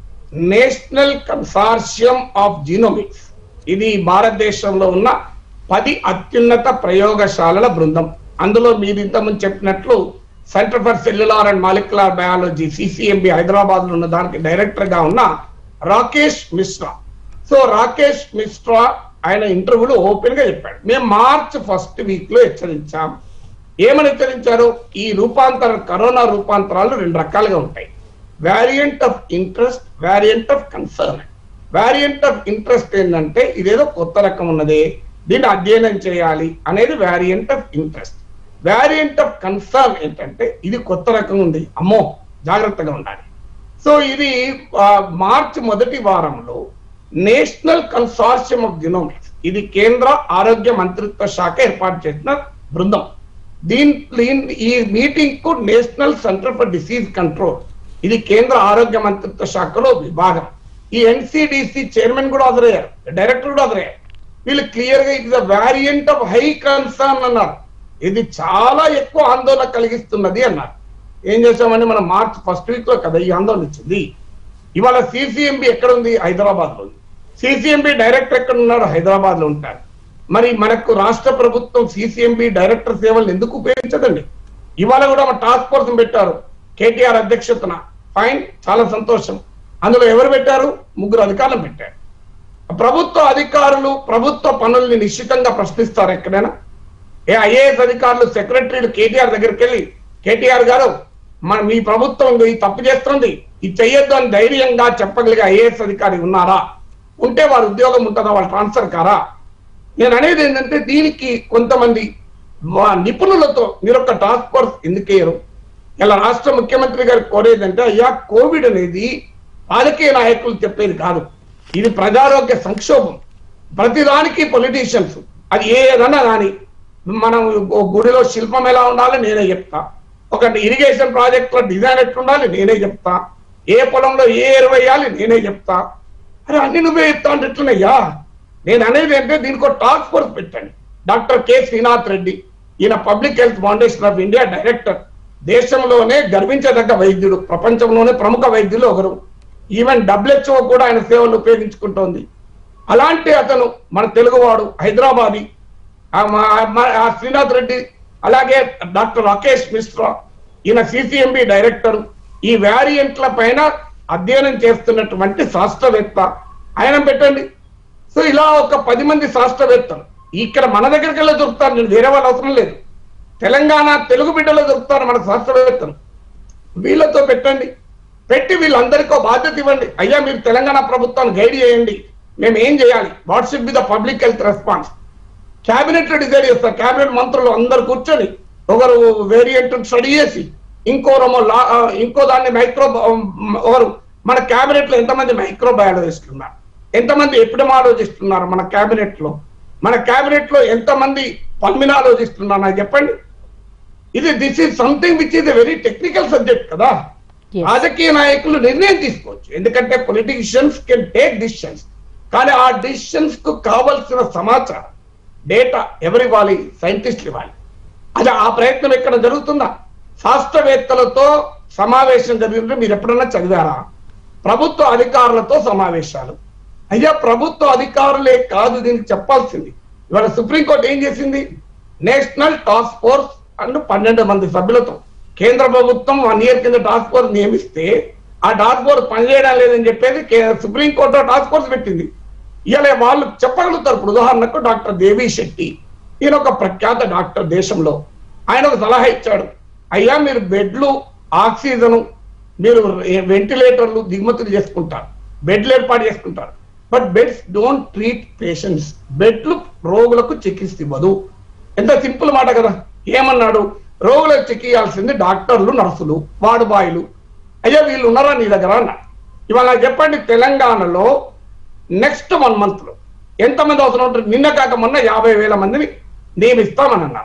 నేషనల్ కన్సార్షియం ఆఫ్ జీనోమిక్స్ ఇది భారతదేశంలో ఉన్న పది అత్యున్నత ప్రయోగశాలల బృందం అందులో మీరు ఇంతకుముందు చెప్పినట్లు centre for cellular and molecular biology CCMB Hyderabad లో ఉన్న దానికి డైరెక్టర్ గా ఉన్న రాకేష్ మిశ్రా సో రాకేష్ మిశ్రా ఆయన ఇంటర్వ్యూలో ఓపెన్ గా చెప్పాడు మేము మార్చ్ ఫస్ట్ వీక్ లో హెచ్చరించాం ఏమని హెచ్చరించారు ఈ రూపాంతర కరోనా రూపాంతరాలు రెండు రకాలుగా ఉంటాయి variant of interest variant of concern variant of interest ఏంటంటే ఇదేదో కొత్త రకం ఉన్నదే దీన్ని అధ్యయనం చేయాలి అనేది variant of interest variant of concern ఏంటంటే ఇది కొత్త రకం ఉంది అమ్మో జాగ్రత్తగా ఉండాలి సో ఇది ఆ, మార్చి మొదటి వారంలో నేషనల్ కన్సార్షియం ఆఫ్ జినోమిక్స్ ఇది కేంద్ర ఆరోగ్య మంత్రిత్వ శాఖ ఏర్పాటు చేసిన బృందం దీని దీని- ఈ మీటింగ్ కు national centre for disease control ఇది కేంద్ర ఆరోగ్య మంత్రిత్వ శాఖలో విభాగం ఈ ఎన్సిడిసి చైర్మన్ కూడా హాజరయ్యారు డైరెక్టర్ కూడా హాజరయ్యారు వీళ్ళు క్లియర్ గా ఇది వేరియంట్ ఆఫ్ హై కన్సర్న్ అన్నారు ఇది చాలా ఎక్కువ ఆందోళన కలిగిస్తున్నది అన్నారు ఏం చేసామని మనం మార్చ్ ఫస్ట్ వీక్ లో కదా ఈ ఆందోళన వచ్చింది ఇవాళ సిసిఎంబి ఎక్కడ ఉంది హైదరాబాద్ లో ఉంది సిసిఎంబి డైరెక్టర్ ఎక్కడ ఉన్నాడు హైదరాబాద్ లో ఉంటాడు మరి మనకు రాష్ట్ర ప్రభుత్వం సిసిఎంబి డైరెక్టర్ సేవలు ఎందుకు ఉపయోగించదండి ఇవాళ కూడా మన టాస్క్ ఫోర్స్ పెట్టారు కేటీఆర్ అధ్యక్షతన ఫైన్ చాలా సంతోషం అందులో ఎవరు పెట్టారు ముగ్గురు అధికారులు పెట్టారు ప్రభుత్వ అధికారులు ప్రభుత్వ పనుల్ని నిశ్చితంగా ప్రశ్నిస్తారు ఎక్కడైనా ఏ ఐఏఎస్ అధికారులు సెక్రటరీలు కేటీఆర్ దగ్గరికి వెళ్ళి కేటీఆర్ గారు మన మీ ప్రభుత్వం ఈ తప్పు చేస్తుంది ఇది చెయ్యొద్దు అని ధైర్యంగా చెప్పగలిగే ఐఏఎస్ అధికారి ఉన్నారా ఉంటే వారి ఉద్యోగం ఉంటుందా వాళ్ళు ట్రాన్స్ఫర్ కారా నేను అనేది ఏంటంటే దీనికి కొంతమంది వా- నిపుణులతో మీరు ఒక టాస్క్ ఫోర్స్ ఎందుకేయరు ఇలా రాష్ట్ర ముఖ్యమంత్రి గారు కోరేదంటే అయ్యా కోవిడ్ అనేది రాజకీయ నాయకులు చెప్పేది కాదు ఇది ప్రజారోగ్య సంక్షోభం ప్రతిదానికి పొలిటీషియన్స్ అది ఏదన్నా కానీ మనం ఓ గుడిలో శిల్పం ఎలా ఉండాలి నేనే చెప్తా ఒక ఇరిగేషన్ ప్రాజెక్ట్ లో డిజైన్ ఎట్లుండాలి నేనే చెప్తా ఏ పొలంలో ఏ ఎరువు వేయాలి నేనే చెప్తా అరే అన్ని నువ్వే చెప్తా అంటే ఎట్లున్నాయ్యా నేను అనేది అంటే దీనికి ఒక టాస్క్ ఫోర్స్ పెట్టండి డాక్టర్ కె శ్రీనాథ్ రెడ్డి ఈయన public health foundation of India director దేశంలోనే గర్వించదగ్గ వైద్యుడు ప్రపంచంలోనే ప్రముఖ వైద్యులు ఒకరు ఈవెన్ డబ్ల్యూహెచ్ఓ కూడా ఆయన సేవలు ఉపయోగించుకుంటోంది అలాంటి అతను మన తెలుగువాడు హైదరాబాదీ ఆ మా- మా- ఆ శ్రీనాథ్ రెడ్డి అలాగే డాక్టర్ రాకేష్ మిశ్రా ఈయన సిసిఎంబి డైరెక్టర్ ఈ వేరియంట్ల పైన అధ్యయనం చేస్తున్నటువంటి శాస్త్రవేత్త ఆయన పెట్టండి సో ఇలా ఒక పది మంది శాస్త్రవేత్తలు ఇక్కడ మన దగ్గరికి వెళ్ళి దొరుకుతారు నేను వేరే వాళ్ళు అవసరం లేదు తెలంగాణ తెలుగు బిడ్డలో దొరుకుతారు మన శాస్త్రవేత్తలు వీళ్ళతో పెట్టండి పెట్టి వీళ్ళందరికీ ఒక బాధ్యత ఇవ్వండి అయ్యా మీరు తెలంగాణ ప్రభుత్వాన్ని గైడ్ చేయండి మేము ఏం చేయాలి what should be the public health response cabinet లో డిసైడ్ చేస్తారు క్యాబినెట్ మంత్రులు అందరు కూర్చొని ఒకరు వేరియంట్ స్టడీ చేసి ఇంకోరేమో లా ఆ, ఇంకో దాన్ని మైక్రో ఒకరు మన క్యాబినెట్ లో ఎంతమంది మైక్రో బయాలజిస్ట్ ఉన్నారు ఎంతమంది ఎపిడమాలజిస్ట్ ఉన్నారు మన క్యాబినెట్ లో మన క్యాబినెట్ లో ఎంతమంది పల్మినాలజిస్ట్ ఉన్నారు నాకు చెప్పండి ఇది this is something which is a very technical subject కదా Yes. రాజకీయ నాయకులు నిర్ణయం తీసుకోవచ్చు ఎందుకంటే పొలిటీషియన్స్ కెన్ టేక్ డిసిషన్స్ కానీ ఆ డిసిషన్స్ కు కావలసిన సమాచారం డేటా ఎవరు ఇవ్వాలి సైంటిస్టులు ఇవ్వాలి అది ఆ ప్రయత్నం ఎక్కడ జరుగుతుందా శాస్త్రవేత్తలతో సమావేశం జరిగింది మీరు ఎప్పుడన్నా చదివారా ప్రభుత్వ అధికారులతో సమావేశాలు అయ్యా ప్రభుత్వ అధికారులే కాదు దీనికి చెప్పాల్సింది ఇవాళ సుప్రీంకోర్టు ఏం చేసింది నేషనల్ టాస్క్ ఫోర్స్ అండ్ పన్నెండు మంది సభ్యులతో కేంద్ర ప్రభుత్వం వన్ ఇయర్ కింద టాస్క్ ఫోర్స్ నియమిస్తే ఆ టాస్క్ ఫోర్స్ పనిచేయడం లేదని చెప్పేసి కే- సుప్రీంకోర్టు టాస్క్ ఫోర్స్ పెట్టింది ఇవాళ వాళ్ళు చెప్పగలుగుతారు ఇప్పుడు ఉదాహరణకు డాక్టర్ దేవి శెట్టి ఈయన ఒక ప్రఖ్యాత డాక్టర్ దేశంలో ఆయన ఒక సలహా ఇచ్చాడు అయ్యా మీరు బెడ్లు ఆక్సిజన్ మీరు వెంటిలేటర్లు దిగుమతులు చేసుకుంటారు బెడ్లు ఏర్పాటు చేసుకుంటారు but beds don't treat patients బెడ్లు రోగులకు చికిత్స ఇవ్వదు ఎంత సింపుల్ మాట కదా ఏమన్నాడు రోగులకు చికియాల్సింది డాక్టర్లు నర్సులు వాడుబాయిలు అయ్యా వీళ్ళు ఉన్నారా నీ దగ్గర అన్నాడు ఇవాళ నాకు చెప్పండి తెలంగాణలో నెక్స్ట్ వన్ మంత్ లో ఎంతమంది అవసరం ఉంటారు నిన్న కాక మొన్న యాభై వేల మందిని నియమిస్తామని అన్నారు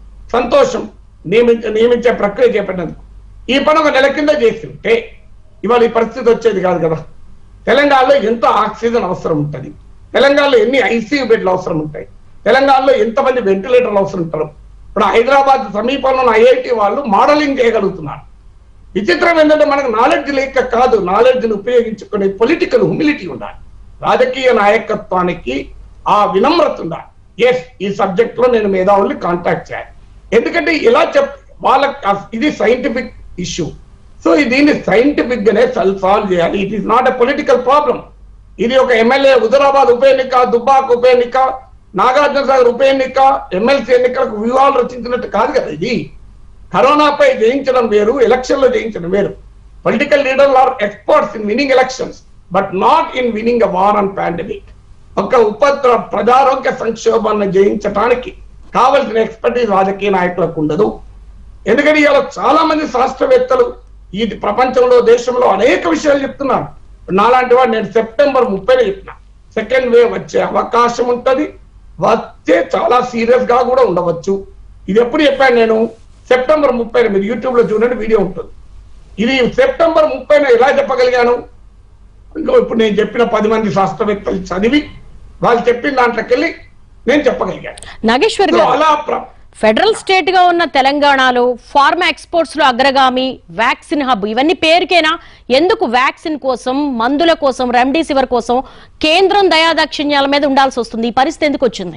సంతోషం నియమించ నియమించే ప్రక్రియ చేపట్టినందుకు ఈ పని ఒక నెల కింద చేసి ఉంటే ఇవాళ ఈ పరిస్థితి వచ్చేది కాదు కదా తెలంగాణలో ఎంత ఆక్సిజన్ అవసరం ఉంటుంది తెలంగాణలో ఎన్ని ఐసీయూ బెడ్లు అవసరం ఉంటాయి తెలంగాణలో ఎంతమంది వెంటిలేటర్లు అవసరం ఉంటారు ఇప్పుడు హైదరాబాద్ సమీపంలో ఉన్న ఐఐటి వాళ్ళు మోడలింగ్ చేయగలుగుతున్నారు విచిత్రం ఏంటంటే మనకు నాలెడ్జ్ లేక కాదు నాలెడ్జ్ ని ఉపయోగించుకునే పొలిటికల్ హ్యూమిలిటీ ఉండాలి రాజకీయ నాయకత్వానికి ఆ వినమ్రత ఉండాలి ఎస్ ఈ సబ్జెక్ట్ లో నేను మేధావుల్ని కాంటాక్ట్ చేయాలి ఎందుకంటే ఇలా చెప్ వాళ్ళకి ఆ- ఇది సైంటిఫిక్ ఇష్యూ సో దీన్ని సైంటిఫిక్ గానే సాల్వ్ చేయాలి it is not a political problem ఇది ఒక ఎమ్మెల్యే హుజరాబాద్ ఉప ఎన్నిక దుబ్బాక్ ఉప ఎన్నిక నాగార్జున సాగర్ ఉప ఎన్నిక ఎమ్మెల్సీ ఎన్నికలకు వ్యూహాలు రచించినట్టు కాదు కదా ఇది కరోనాపై జయించడం వేరు ఎలక్షన్ లో జయించడం వేరు పొలిటికల్ లీడర్లు are experts in winning elections but not in winning a war and pandemic ఒక ఉపద్ర ప్రజారోగ్య సంక్షోభాన్ని జయించడానికి కావలసిన ఎక్స్పర్టీస్ రాజకీయ నాయకులకు ఉండదు ఎందుకంటే ఇవాళ చాలా మంది శాస్త్రవేత్తలు ఈ ప్రపంచంలో దేశంలో అనేక విషయాలు చెప్తున్నారు నాలాంటి వాడు నేను సెప్టెంబర్ ముప్పై చెప్పిన సెకండ్ వేవ్ వచ్చే అవకాశం ఉంటది వచ్చే చాలా సీరియస్ గా కూడా ఉండవచ్చు ఇది ఎప్పుడు చెప్పాను నేను సెప్టెంబర్ ముప్పై మీరు యూట్యూబ్ లో చూడండి వీడియో ఉంటుంది ఇది సెప్టెంబర్ ముప్పై ఎలా చెప్పగలిగాను ఇంకో ఇప్పుడు నేను చెప్పిన పది మంది శాస్త్రవేత్తలు చదివి వాళ్ళు చెప్పిన దాంట్లోకి వెళ్ళి నేను చెప్పగలిగాను నాగేశ్వర్ సో గారు అలా ప్ర- ఫెడరల్ స్టేట్ గా ఉన్న తెలంగాణలో ఫార్మా ఎక్స్పోర్ట్స్ లో అగ్రగామి వ్యాక్సిన్ హబ్ ఇవన్నీ పేరుకేనా ఎందుకు వ్యాక్సిన్ కోసం మందుల కోసం రెమ్డెసివిర్ కోసం కేంద్రం దయాదాక్షిణ్యాల మీద ఉండాల్సి వస్తుంది ఈ పరిస్థితి ఎందుకు వచ్చింది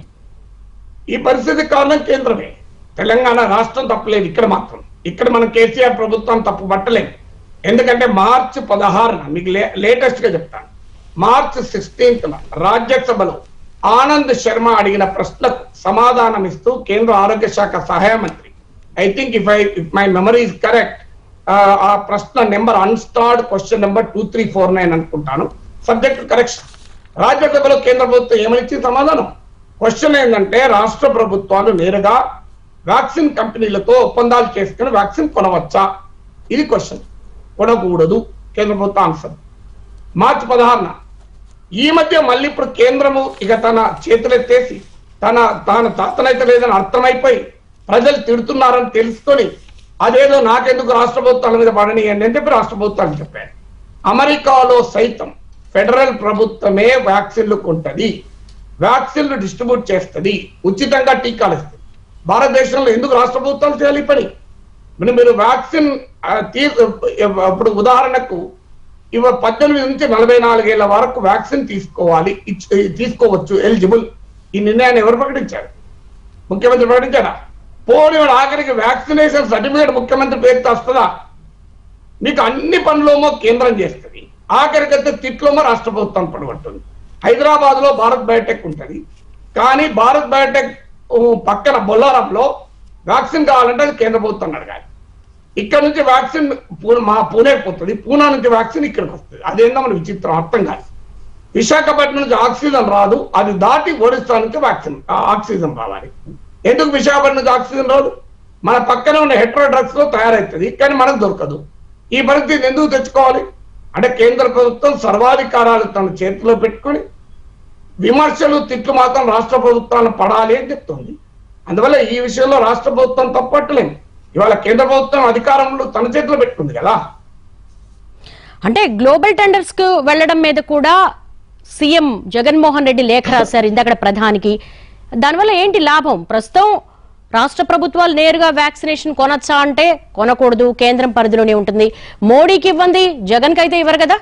ఈ పరిస్థితి కారణం కేంద్రమే తెలంగాణ రాష్ట్రం తప్పలేదు ఇక్కడ మాత్రం ఇక్కడ మనం కేసీఆర్ ప్రభుత్వం తప్పు పట్టలేదు ఎందుకంటే మార్చి పదహారున మీకు లేటెస్ట్ గా చెప్తాను మార్చి సిక్స్టీన్త్ రాజ్యసభలో ఆనంద్ శర్మ అడిగిన ప్రశ్నకు సమాధానం ఇస్తూ కేంద్ర ఆరోగ్య శాఖ సహాయ మంత్రి I think if I if my memory is correct ఆ ప్రశ్న number unstarred question number two three four nine అనుకుంటాను సబ్జెక్ట్ కరెక్షన్ రాజ్యసభలో కేంద్ర ప్రభుత్వం ఏమనిచ్చింది సమాధానం క్వశ్చన్ ఏంటంటే రాష్ట్ర ప్రభుత్వాలు నేరుగా వ్యాక్సిన్ కంపెనీలతో ఒప్పందాలు చేసుకుని వ్యాక్సిన్ కొనవచ్చా ఇది క్వశ్చన్ కొనకూడదు కేంద్ర ప్రభుత్వం ఆన్సర్ మార్చి పదహారున ఈ మధ్య మళ్ళీ ఇప్పుడు కేంద్రము ఇక తన చేతులెత్తేసి తన తాను తాతనైతే లేదని అర్థమైపోయి ప్రజలు తిడుతున్నారని తెలుసుకొని అదేదో నాకెందుకు రాష్ట్ర ప్రభుత్వాల మీద పడనియండి అని చెప్పి రాష్ట్ర ప్రభుత్వాలు చెప్పారు అమెరికాలో సైతం ఫెడరల్ ప్రభుత్వమే వ్యాక్సిన్లు కొంటది వ్యాక్సిన్లు డిస్ట్రిబ్యూట్ చేస్తుంది ఉచితంగా టీకాలు ఇస్తుంది భారతదేశంలో ఎందుకు రాష్ట్ర ప్రభుత్వాలు చేయాలి ఈ పని మరి మీరు వ్యాక్సిన్ ఆ, తీ- ఇప్పుడు ఉదాహరణకు ఇవ పద్దెనిమిది నుంచి నలభై నాలుగేళ్ల వరకు వ్యాక్సిన్ తీసుకోవాలి ఇచ్- తీసుకోవచ్చు ఎలిజిబుల్ ఈ నిర్ణయాన్ని ఎవరు ప్రకటించారు ముఖ్యమంత్రి ప్రకటించారా పోనీ వాడు ఆఖరికి వ్యాక్సినేషన్ సర్టిఫికేట్ ముఖ్యమంత్రి పేరుతో వస్తుందా మీకు అన్ని పనులేమో కేంద్రం చేస్తుంది ఆఖరికైతే తిట్లోమో రాష్ట్ర ప్రభుత్వం పడబడుతుంది హైదరాబాద్ లో భారత్ బయోటెక్ ఉంటుంది కానీ భారత్ బయోటెక్ ఊ, పక్కన బొల్లారంలో వ్యాక్సిన్ కావాలంటే అది కేంద్ర ప్రభుత్వం అడగాలి ఇక్కడ నుంచి వ్యాక్సిన్ పూ- మా పూణేకి పోతుంది పూనా నుంచి వ్యాక్సిన్ ఇక్కడికి వస్తుంది అదేందో మన విచిత్రం అర్థం కాదు విశాఖపట్నం నుంచి ఆక్సిజన్ రాదు అది దాటి ఒడిస్తా నుంచి వ్యాక్సిన్ ఆ, ఆక్సిజన్ రావాలి ఎందుకు విశాఖపట్నం నుంచి ఆక్సిజన్ రాదు మన పక్కనే ఉన్న హెట్రో డ్రగ్స్ లో తయారవుతుంది కానీ మనకు దొరకదు ఈ పరిస్థితి ఎందుకు తెచ్చుకోవాలి అంటే కేంద్ర ప్రభుత్వం సర్వాధికారాలు తన చేతిలో పెట్టుకొని విమర్శలు తిట్లు మాత్రం రాష్ట్ర ప్రభుత్వాలను పడాలి అని చెప్తుంది అందువల్ల ఈ విషయంలో రాష్ట్ర ప్రభుత్వం తప్పట్టలేము ఇవాళ కేంద్ర ప్రభుత్వం అధికారంలో తన చేతిలో పెట్టుకుంది కదా అంటే గ్లోబల్ టెండర్స్ కు వెళ్లడం మీద కూడా సీఎం జగన్మోహన్ రెడ్డి లేఖ రాశారు ఇందాక ప్రధానికి దానివల్ల ఏంటి లాభం ప్రస్తుతం రాష్ట్ర ప్రభుత్వాలు నేరుగా వ్యాక్సినేషన్ కొనొచ్చా అంటే కొనకూడదు కేంద్రం పరిధిలోనే ఉంటుంది మోడీకి ఇవ్వండి జగన్ అయితే ఇవ్వరు కదా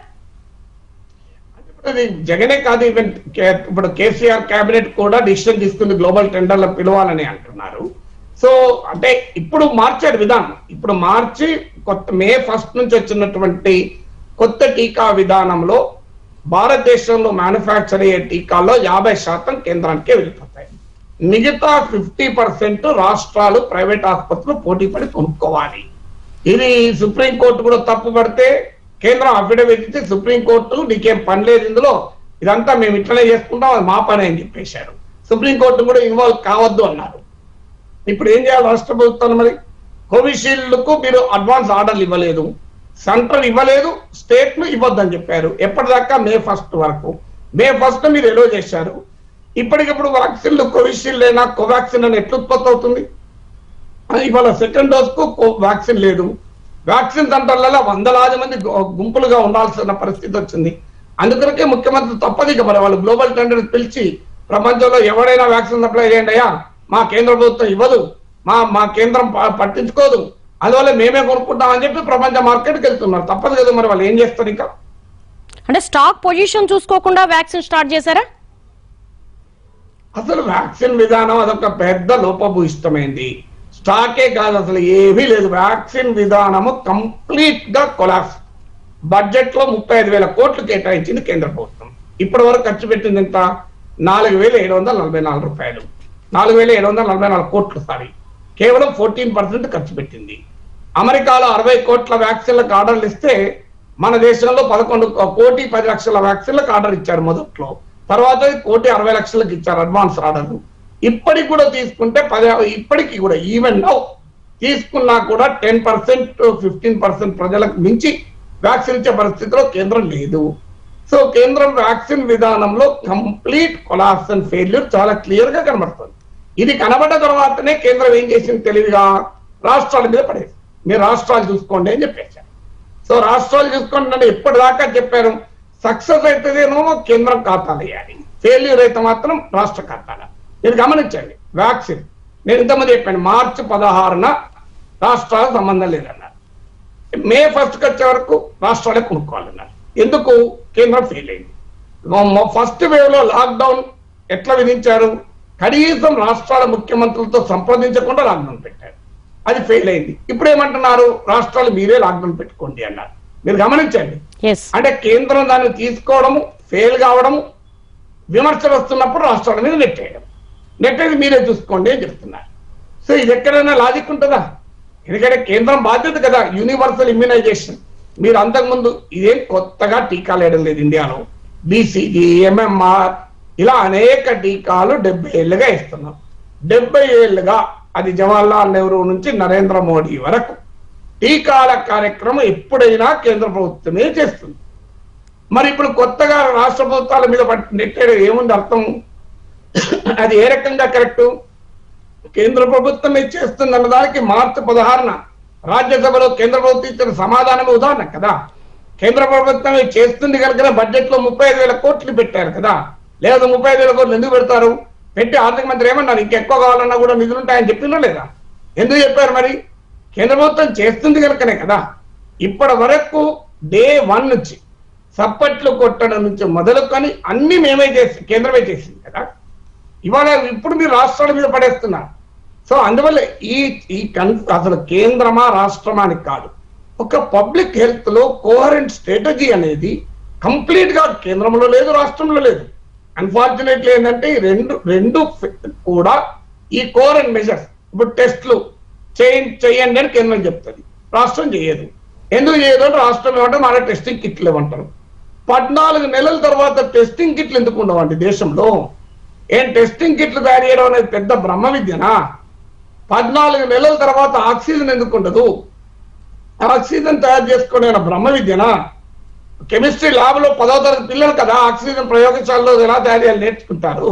ఇప్పుడు ఇది జగనే కాదు ఈవెన్ కే- ఇప్పుడు కేసీఆర్ కేబినెట్ కూడా డిసిషన్ తీసుకుంది గ్లోబల్ టెండర్ల పిలవాలని అంటున్నారు సో అంటే ఇప్పుడు మార్చారు విధానం ఇప్పుడు మార్చి కొత్త మే ఫస్ట్ నుంచి వచ్చినటువంటి కొత్త టీకా విధానంలో భారతదేశంలో మ్యానుఫ్యాక్చర్ అయ్యే టీకాల్లో యాభై శాతం కేంద్రానికే వెళ్ళిపోతాయి మిగతా ఫిఫ్టీ పర్సెంట్ రాష్ట్రాలు ప్రైవేట్ ఆసుపత్రులు పోటీ పడి కొనుక్కోవాలి ఇది సుప్రీంకోర్టు కూడా తప్పు పడితే కేంద్రం అఫిడవిట్ ఇచ్చి సుప్రీంకోర్టు నీకేం పని లేదు ఇందులో ఇదంతా మేము ఇట్లనే చేసుకుంటాం అది మా పని అని చెప్పేశారు సుప్రీంకోర్టు కూడా ఇన్వాల్వ్ కావద్దు అన్నారు ఇప్పుడు ఏం చేయాలి రాష్ట్ర ప్రభుత్వాలు మరి కోవిషీల్డ్ కు మీరు అడ్వాన్స్ ఆర్డర్లు ఇవ్వలేదు సెంట్రల్ ఇవ్వలేదు స్టేట్ ను ఇవ్వద్దని చెప్పారు ఎప్పటిదాకా మే ఫస్ట్ వరకు మే ఫస్ట్ మీరు ఎలో చేశారు ఇప్పటికిప్పుడు వ్యాక్సిన్లు కోవిషీల్డ్ అయినా కోవాక్సిన్ అని ఎట్లా ఉత్పత్తి అవుతుంది ఆ, ఇవాళ సెకండ్ డోస్ కు కో- వ్యాక్సిన్ లేదు వ్యాక్సిన్ సెంటర్లలో వందలాది మంది గు- గుంపులుగా ఉండాల్సిన పరిస్థితి వచ్చింది అందుకొరకే ముఖ్యమంత్రి తప్పదిక మరి వాళ్ళు గ్లోబల్ టెండర్ పిలిచి ప్రపంచంలో ఎవరైనా వ్యాక్సిన్ సప్లై చేయండి అయ్యా మా కేంద్ర ప్రభుత్వం ఇవ్వదు మా మా కేంద్రం ప- పట్టించుకోదు అందువల్ల మేమే కొనుక్కుంటామని చెప్పి ప్రపంచ మార్కెట్కి వెళ్తున్నారు తప్పదు కదా మరి వాళ్ళు ఏం చేస్తారు ఇంకా అంటే స్టాక్ పొజిషన్ చూసుకోకుండా వ్యాక్సిన్ స్టార్ట్ చేశారా అసలు వ్యాక్సిన్ విధానం అదొక పెద్ద లోపభూయిష్టమైంది స్టాకే కాదు అసలు ఏమీ లేదు వ్యాక్సిన్ విధానము కంప్లీట్ గా కొలాప్స్ బడ్జెట్ లో ముప్పై ఐదు వేల కోట్లు కేటాయించింది కేంద్ర ప్రభుత్వం ఇప్పటి వరకు ఖర్చు పెట్టింది ఎంత నాలుగు వేల ఏడు వందల నలభై నాలుగు రూపాయలు నాలుగు వేల ఏడు వందల నలభై నాలుగు కోట్లు సారీ కేవలం ఫోర్టీన్ పర్సెంట్ ఖర్చు పెట్టింది అమెరికాలో అరవై కోట్ల వ్యాక్సిన్లకు ఆర్డర్లు ఇస్తే మన దేశంలో పదకొండు కోటి పది లక్షల వ్యాక్సిన్లకు ఆర్డర్ ఇచ్చారు మొదట్లో తర్వాత కోటి అరవై లక్షలకు ఇచ్చారు అడ్వాన్స్ ఆర్డర్ ఇప్పటికి కూడా తీసుకుంటే పది ఇప్పటికి కూడా ఈవెన్ నౌ తీసుకున్నా కూడా టెన్ పర్సెంట్ ఫిఫ్టీన్ పర్సెంట్ ప్రజలకు మించి వ్యాక్సిన్ ఇచ్చే పరిస్థితిలో కేంద్రం లేదు సో కేంద్రం వ్యాక్సిన్ విధానంలో కంప్లీట్ కొలాప్స్ అండ్ ఫెయిల్యూర్ చాలా క్లియర్ గా కనబడుతుంది ఇది కనబడ్డ తర్వాతనే కేంద్రం ఏం చేసింది తెలివిగా రాష్ట్రాల మీద పడేది మీరు రాష్ట్రాలు చూసుకోండి అని చెప్పేశారు సో రాష్ట్రాలు చూసుకోండి అంటే ఇప్పటిదాకా చెప్పారు సక్సెస్ అయితేనేమో కేంద్రం ఖాతాలు వేయాలి ఫెయిల్యూర్ అయితే మాత్రం రాష్ట్ర ఖాతాల మీరు గమనించండి వ్యాక్సిన్ నేను ఇంతమంది చెప్పాను మార్చి పదహారున రాష్ట్రాల సంబంధం లేదన్నారు మే ఫస్ట్ కి వచ్చే వరకు రాష్ట్రాలే కొనుక్కోవాలన్నారు ఎందుకు కేంద్రం ఫెయిల్ అయింది ఫస్ట్ వేవ్ లో లాక్డౌన్ ఎట్లా విధించారు కనీసం రాష్ట్రాల ముఖ్యమంత్రులతో సంప్రదించకుండా లాక్డౌన్ పెట్టారు అది ఫెయిల్ అయింది ఇప్పుడు ఏమంటున్నారు రాష్ట్రాలు మీరే లాక్డౌన్ పెట్టుకోండి అన్నారు మీరు గమనించండి ఎస్ అంటే కేంద్రం దాన్ని తీసుకోవడము ఫెయిల్ కావడము విమర్శలు వస్తున్నప్పుడు రాష్ట్రాల మీద నెట్టేయడం నెట్టేది మీరే చూసుకోండి అని చెప్తున్నారు సో ఇది ఎక్కడైనా లాజిక్ ఉంటుందా ఎందుకంటే కేంద్రం బాధ్యత కదా యూనివర్సల్ ఇమ్యునైజేషన్ మీరు అంతకుముందు ఇదేం కొత్తగా టీకాలు వేయడం లేదు ఇండియాలో బీసీజీ ఎంఎంఆర్ ఇలా అనేక టీకాలు డెబ్బై ఏళ్ళుగా ఇస్తున్నాం డెబ్బై ఏళ్ళుగా అది జవహర్లాల్ నెహ్రూ నుంచి నరేంద్ర మోడీ వరకు టీకాల కార్యక్రమం ఎప్పుడైనా కేంద్ర ప్రభుత్వమే చేస్తుంది మరి ఇప్పుడు కొత్తగా రాష్ట్ర ప్రభుత్వాల మీద పట్టి నెట్టేయడం ఏముంది అర్థం అది ఏ రకంగా కరెక్ట్ కేంద్ర ప్రభుత్వమే చేస్తుంది అన్న దానికి మార్చి పదహారున రాజ్యసభలో కేంద్ర ప్రభుత్వం ఇచ్చిన సమాధానమే ఉదాహరణ కదా కేంద్ర ప్రభుత్వమే చేస్తుంది కనుక బడ్జెట్ లో ముప్పై ఐదు వేల కోట్లు పెట్టారు కదా లేదా ముప్పై ఐదు వేల కోట్లు ఎందుకు పెడతారు పెట్టి ఆర్థిక మంత్రి ఏమన్నారు ఇంకెక్కువ కావాలన్నా కూడా నిధులు ఉంటాయని చెప్పిందో లేదా ఎందుకు చెప్పారు మరి కేంద్ర ప్రభుత్వం చేస్తుంది కనుకనే కదా ఇప్పటి వరకు డే వన్ నుంచి సప్పట్లు కొట్టడం నుంచి మొదలుకొని అన్ని మేమే చేసి కేంద్రమే చేసింది కదా ఇవాళ ఇప్పుడు మీరు రాష్ట్రాల మీద పడేస్తున్నారు సో అందువల్ల ఈ ఈ కన్ అసలు కేంద్రమా రాష్ట్రమా అని కాదు ఒక పబ్లిక్ హెల్త్ లో కోహరెంట్ స్ట్రాటజీ అనేది కంప్లీట్ గా కేంద్రంలో లేదు రాష్ట్రంలో లేదు అన్ఫార్చునేట్లీ ఏంటంటే ఈ రెండు రెండు కూడా ఈ కోహరెంట్ మెజర్స్ ఇప్పుడు టెస్ట్లు చేయండి చేయండి అని కేంద్రం చెప్తుంది రాష్ట్రం చేయదు ఎందుకు చేయదు అంటే రాష్ట్రం ఏమంటే మన టెస్టింగ్ కిట్లు ఇవ్వమంటారు పద్నాలుగు నెలల తర్వాత టెస్టింగ్ కిట్లు ఎందుకు ఉండవండి దేశంలో ఏం టెస్టింగ్ కిట్లు తయారు చేయడం అనేది పెద్ద బ్రహ్మ విద్యనా పద్నాలుగు నెలల తర్వాత ఆక్సిజన్ ఎందుకు ఉండదు ఆక్సిజన్ తయారు చేసుకునే బ్రహ్మ విద్యనా కెమిస్ట్రీ ల్యాబ్ లో పదవ తరగతి పిల్లలు కదా ఆక్సిజన్ ప్రయోగశాలలో ఎలా తయారు చేయాలి నేర్చుకుంటారు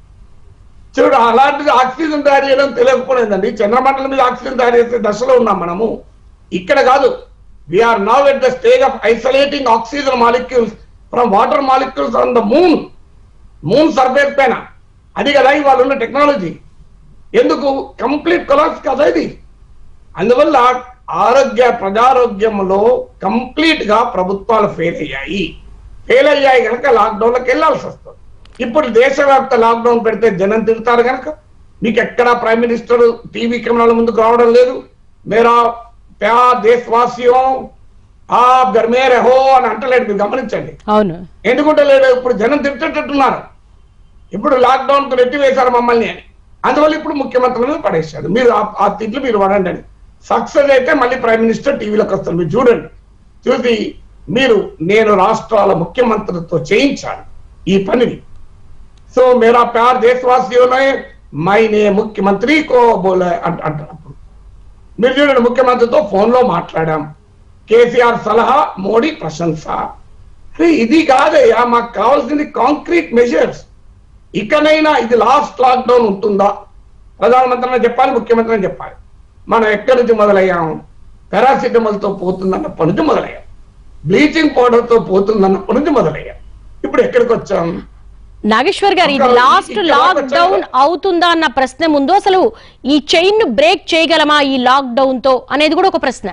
చూడు అలాంటిది ఆక్సిజన్ తయారు చేయడం తెలియకపోయిందండి చంద్రమండలం మీద ఆక్సిజన్ తయారు చేసే దశలో ఉన్నాం మనము ఇక్కడ కాదు we're now at the stage of isolating oxygen molecules from water molecules on the moon moon surface పైన అది కదా ఇవాళ ఉన్న టెక్నాలజీ ఎందుకు కంప్లీట్ కొలాప్స్ కదా ఇది అందువల్ల ఆరోగ్య ప్రజారోగ్యంలో కంప్లీట్ గా ప్రభుత్వాలు ఫెయిల్ అయ్యాయి ఫెయిల్ అయ్యాయి కనుక లాక్డౌన్లకు వెళ్లాల్సి వస్తుంది ఇప్పుడు దేశవ్యాప్త లాక్డౌన్ పెడితే జనం తిడతారు కనుక మీకు ఎక్కడ ప్రైమ్ మినిస్టర్ టీవీ కెమెరాల ముందుకు రావడం లేదు మేరా ప్యార్ దేశవాసియో ఆ గర్మే రహో అని అంటలేడు మీరు గమనించండి అవును ఎందుకుంటే లేదు ఇప్పుడు జనం తిట్టేటట్టున్నారు ఇప్పుడు లాక్డౌన్ కు నెట్టి వేశారు మమ్మల్ని అని అందువల్ల ఇప్పుడు ముఖ్యమంత్రి మీద పడేశాడు మీరు ఆ- ఆ తిట్లు మీరు పడండి అని సక్సెస్ అయితే మళ్ళీ ప్రైమ్ మినిస్టర్ టీవీలోకి వస్తారు మీరు చూడండి చూసి మీరు నేను రాష్ట్రాల ముఖ్యమంత్రితో చేయించాను ఈ పనిని సో మేరా ప్యార్ దేశవాసియోనే మైనే ముఖ్యమంత్రి కో బోలే అంట అంటారు అప్పుడు మీరు చూడండి ముఖ్యమంత్రితో ఫోన్ లో మాట్లాడాం కేసీఆర్ సలహా మోడీ ప్రశంస అరే ఇది కాదయ్యా మాకు కావాల్సింది కాంక్రీట్ మెజర్స్ ఇకనైనా ఇది లాస్ట్ లాక్డౌన్ ఉంటుందా ప్రధానమంత్రి చెప్పాలి ముఖ్యమంత్రి అని చెప్పాలి మనం ఎక్కడి నుంచి మొదలయ్యాం పారాసిటమాల్ తో పోతుందన్నప్పటి నుంచి మొదలయ్యాం బ్లీచింగ్ పౌడర్ తో పోతుందన్నప్పటి నుంచి మొదలయ్యాం ఇప్పుడు ఎక్కడికి వచ్చాం నాగేశ్వర్ గారు ఇది ఇంకా లాస్ట్ ఇక్కడ లాక్ వచ్చాక- డౌన్ అవుతుందా అన్న ప్రశ్న ముందు అసలు ఈ చైన్ ను బ్రేక్ చేయగలమా ఈ లాక్ డౌన్ తో అనేది కూడా ఒక ప్రశ్న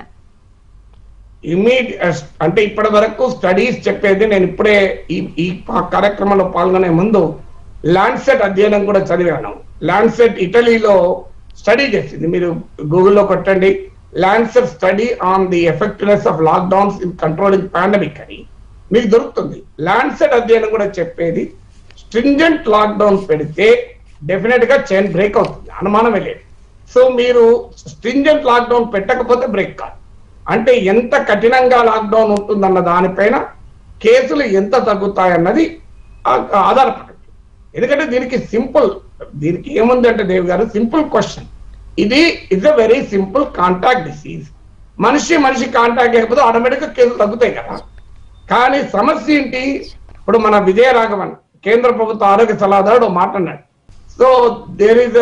ఇమీడియట్ అంటే ఇప్పటి వరకు స్టడీస్ చెప్పేది నేను ఇప్పుడే ఈ ఈ పా- కార్యక్రమంలో పాల్గొనే ముందు ల్యాండ్సెట్ అధ్యయనం కూడా చదివాను ల్యాండ్సెట్ ఇటలీలో స్టడీ చేసింది మీరు గూగుల్లో కొట్టండి Lancet study on the effectiveness of lockdowns in controlling pandemic అని మీకు దొరుకుతుంది ల్యాండ్సెట్ అధ్యయనం కూడా చెప్పేది స్ట్రింజెంట్ లాక్డౌన్ పెడితే డెఫినెట్ గా చైన్ బ్రేక్ అవుతుంది అనుమానమే లేదు సో మీరు స్ట్రింజెంట్ లాక్డౌన్ పెట్టకపోతే బ్రేక్ కాదు అంటే ఎంత కఠినంగా లాక్డౌన్ ఉంటుందన్న దానిపైన కేసులు ఎంత తగ్గుతాయన్నది ఆ- ఆధారపడుతుంది ఎందుకంటే దీనికి సింపుల్ దీనికి ఏముంది అంటే దేవ్ గారు సింపుల్ క్వశ్చన్ ఇది is a very simple contact disease మనిషి మనిషి కాంటాక్ట్ అయిపోతే ఆటోమేటిక్ గా కేసులు తగ్గుతాయి కదా కానీ సమస్య ఏంటి ఇప్పుడు మన విజయ రాఘవన్ కేంద్ర ప్రభుత్వ ఆరోగ్య సలహాదారుడు ఒక మాట అన్నాడు so there is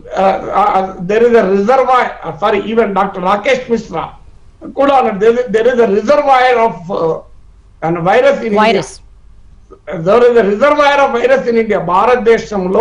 there is a reservoir sorry even doctor Rakesh Mishra కూడా అన్నాడు there is a reservoir of virus in virus there is reservoir of virus in India భారతదేశంలో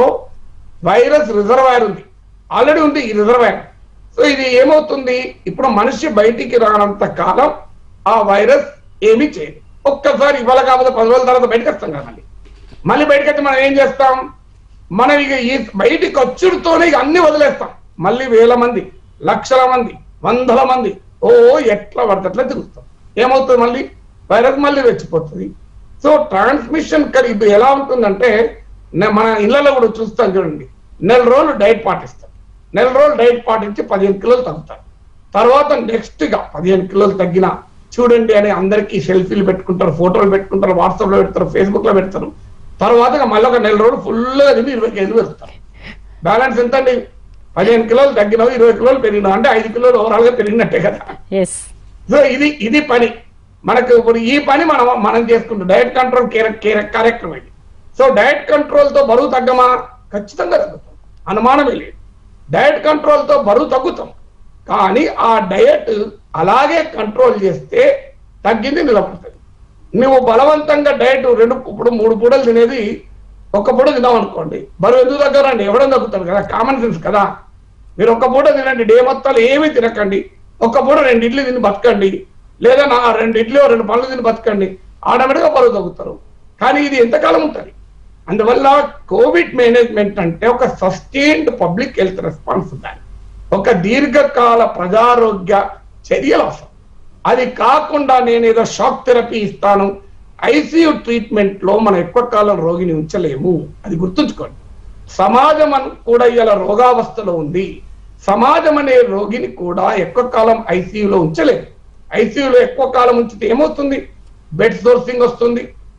వైరస్ రిజర్వాయర్ ఉంది ఆల్రెడీ ఉంది ఈ రిజర్వాయర్ సో ఇది ఏమవుతుంది ఇప్పుడు మనిషి బయటికి రానంత కాలం ఆ వైరస్ ఏమీ చేయదు ఒక్కసారి ఇవాళ కాకపోతే పది రోజుల తర్వాత బయటకు వస్తాం కదా మళ్ళీ మళ్ళీ బయటకు వచ్చి మనం ఏం చేస్తాం మనం ఇక ఈ బయటికి వచ్చుడుతోనే ఇక అన్ని వదిలేస్తాం మళ్ళీ వేల మంది లక్షల మంది వందల మంది ఓ ఎట్లా పడితే అట్లా తిరుగుతాం ఏమవుతుంది మళ్ళీ వైరస్ మళ్ళీ రెచ్చిపోతుంది సో ట్రాన్స్మిషన్ కలి ఇది ఎలా ఉంటుందంటే నే- మన ఇళ్లలో కూడా చూస్తాం చూడండి నెల రోజులు డైట్ పాటిస్తాం నెల రోజులు డైట్ పాటించి పదిహేను కిలోలు తగ్గుతారు తర్వాత నెక్స్ట్ గా పదిహేను కిలోలు తగ్గిన చూడండి అని అందరికీ సెల్ఫీలు పెట్టుకుంటారు ఫోటోలు పెట్టుకుంటారు వాట్సాప్ లో పెడతారు ఫేస్బుక్ లో పెడతారు తర్వాత ఇక మళ్ళీ ఒక నెల రోజులు ఫుల్గా తిని ఇరవై కేజీలు పెడతారు బ్యాలెన్స్ ఎంత అండి పదిహేను కిలోలు తగ్గినావు ఇరవై కిలోలు పెరిగినావు అంటే ఐదు కిలోలు ఓవరాల్ గా పెరిగినట్టే కదా ఎస్ సో ఇది ఇది పని మనకు ఇప్పుడు ఈ పని మనం మనం చేసుకుంటాం డయట్ కంట్రోల్ కార్యక్రమం ఇది సో డయట్ కంట్రోల్ తో బరువు తగ్గమా ఖచ్చితంగా తగ్గుతాం అనుమానమే లేదు డయట్ కంట్రోల్ తో బరువు తగ్గుతాం కానీ ఆ డయట్ అలాగే కంట్రోల్ చేస్తే తగ్గింది నిలబడుతుంది నువ్వు బలవంతంగా డయట్ రెండు ఇప్పుడు మూడు పూటలు తినేది ఒక్క పూట తినాం అనుకోండి బరువు ఎందుకు తగ్గరండి ఎవడం తగ్గుతారు కదా కామన్ సెన్స్ కదా మీరు ఒక్క పూట తినండి డే మొత్తాలు ఏమీ తినకండి ఒక్క పూట రెండు ఇడ్లీ తిని బతకండి లేదా నా రెండు ఇడ్లీ రెండు పనులు తిని బతకండి ఆటోమేటిక్గా బరువు తగ్గుతారు కానీ ఇది ఎంతకాలం ఉంటుంది అందువల్ల కోవిడ్ మేనేజ్మెంట్ అంటే ఒక సస్టైన్డ్ పబ్లిక్ హెల్త్ రెస్పాన్స్ ఉండాలి ఒక దీర్ఘకాల ప్రజారోగ్య చర్యలు అవసరం అది కాకుండా నేను ఏదో షాక్ థెరపీ ఇస్తాను ఐసీయూ ట్రీట్మెంట్ లో మనం ఎక్కువ కాలం రోగిని ఉంచలేము అది గుర్తుంచుకోండి సమాజం అన్- కూడా ఇలా రోగావస్థలో ఉంది సమాజం అనే రోగిని కూడా ఎక్కువ కాలం ఐసీయూలో ఉంచలేదు ఐసీయూలో ఎక్కువ కాలం ఉంచితే ఏమవుతుంది బెడ్ సోర్సింగ్ వస్తుంది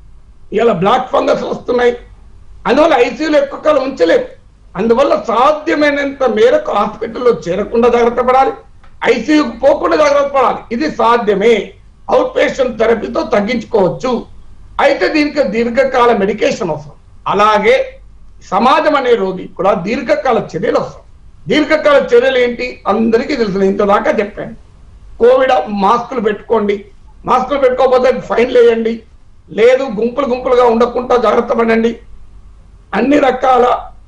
ఇలా బ్లాక్ ఫంగస్ వస్తున్నాయి అందువల్ల ఐసీయూలో ఎక్కువ కాలం ఉంచలేము అందువల్ల సాధ్యమైనంత మేరకు హాస్పిటల్లో చేరకుండా జాగ్రత్త పడాలి ఐసీయూకి పోకుండా జాగ్రత్త పడాలి ఇది సాధ్యమే అవుట్ పేషెంట్ థెరపీతో తగ్గించుకోవచ్చు అయితే దీనికి దీర్ఘకాల మెడికేషన్ అవసరం అలాగే సమాజం అనే రోగి కూడా దీర్ఘకాల చర్యలు అవసరం దీర్ఘకాల చర్యలు ఏంటి అందరికీ తెలుసు ఇంతదాకా చెప్పాను కోవిడ్ మాస్కులు పెట్టుకోండి మాస్కులు పెట్టుకోకపోతే ఫైన్లు వేయండి లేదు గుంపులు గుంపులుగా ఉండకుండా జాగ్రత్త పడండి అన్ని రకాల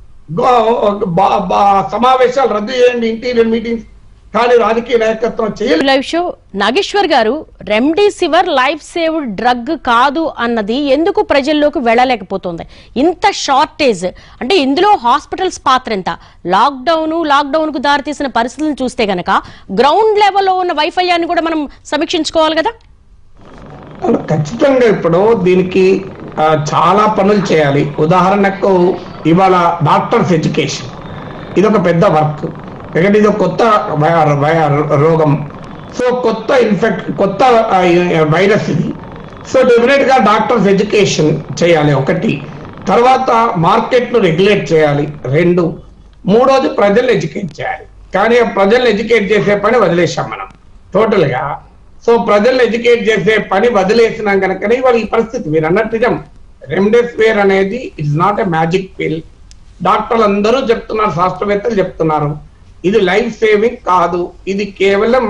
గో- బా- బా- సమావేశాలు రద్దు చేయండి ఇంటీరియర్ మీటింగ్స్ కానీ రాజకీయ నాయకత్వం చేయాలి లైవ్ షో నాగేశ్వర్ గారు రెమ్డెసివిర్ లైఫ్ సేవ్ డ్రగ్ కాదు అన్నది ఎందుకు ప్రజల్లోకి వెళ్ళలేకపోతుంది ఇంత షార్టేజ్ అంటే ఇందులో హాస్పిటల్స్ పాత్ర ఎంత లాక్డౌన్ లాక్డౌన్ కు దారితీసిన పరిస్థితులను చూస్తే గనక గ్రౌండ్ లెవెల్లో ఉన్న వైఫల్యాన్ని కూడా మనం సమీక్షించుకోవాలి కదా ఖచ్చితంగా ఇప్పుడు దీనికి ఆ, చాలా పనులు చేయాలి ఉదాహరణకు ఇవాళ డాక్టర్స్ ఎడ్యుకేషన్ ఇది ఒక పెద్ద వర్క్ ఎందుకంటే ఇది ఒక కొత్త వై- వై- రోగం సో కొత్త ఇన్ఫెక్ట్ కొత్త ఆ, వైరస్ ఇది సో డెఫినెట్ గా డాక్టర్స్ ఎడ్యుకేషన్ చేయాలి ఒకటి తర్వాత మార్కెట్ ను రెగ్యులేట్ చేయాలి రెండు మూడోది ప్రజల్ని ఎడ్యుకేట్ చేయాలి కానీ ఆ ప్రజల్ని ఎడ్యుకేట్ చేసే పని వదిలేసాం మనం టోటల్ గా సో ప్రజల్ని ఎడ్యుకేట్ చేసే పని వదిలేసినాం కనుకనే ఇవాళ ఈ పరిస్థితి మీరు అన్నట్టు నిజం రెమ్డెసివిర్ అనేది ఇట్స్ నాట్ ఎ మ్యాజిక్ పిల్ డాక్టర్లు అందరూ చెప్తున్నారు శాస్త్రవేత్తలు చెప్తున్నారు ఇది లైఫ్ సేవింగ్ కాదు ఇది కేవలం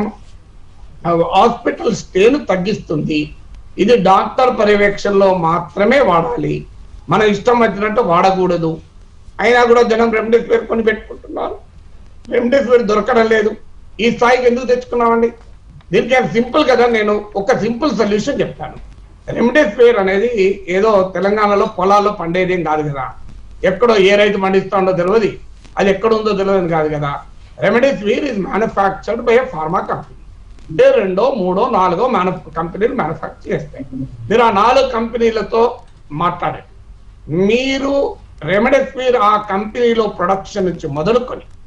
హాస్పిటల్ స్టేను తగ్గిస్తుంది ఇది డాక్టర్ పర్యవేక్షణలో మాత్రమే వాడాలి మన ఇష్టం వచ్చినట్టు వాడకూడదు అయినా కూడా జనం రెమ్డెసివిర్ కొని పెట్టుకుంటున్నారు రెమ్డెసివిర్ దొరకడం లేదు ఈ స్థాయికి ఎందుకు తెచ్చుకున్నామండి దీనికి సింపుల్ కదా నేను ఒక సింపుల్ సొల్యూషన్ చెప్తాను రెమ్డెసివిర్ అనేది ఏదో తెలంగాణలో పొలాల్లో పండేదేం కాదు కదా ఎక్కడో ఏ రైతు పండిస్తుండో తెలియదు అది ఎక్కడ ఉందో తెలియదు కాదు కదా remdesivir is manufactured by pharma company అంటే రెండో మూడో నాలుగో మ్యాను కంపెనీలు మ్యానుఫ్యాక్చర్ చేస్తాయి మీరు ఆ నాలుగు కంపెనీలతో మాట్లాడండి మీరు రెమెడెసివిర్ ఆ కంపెనీలో ప్రొడక్షన్ నుంచి మొదలుకొని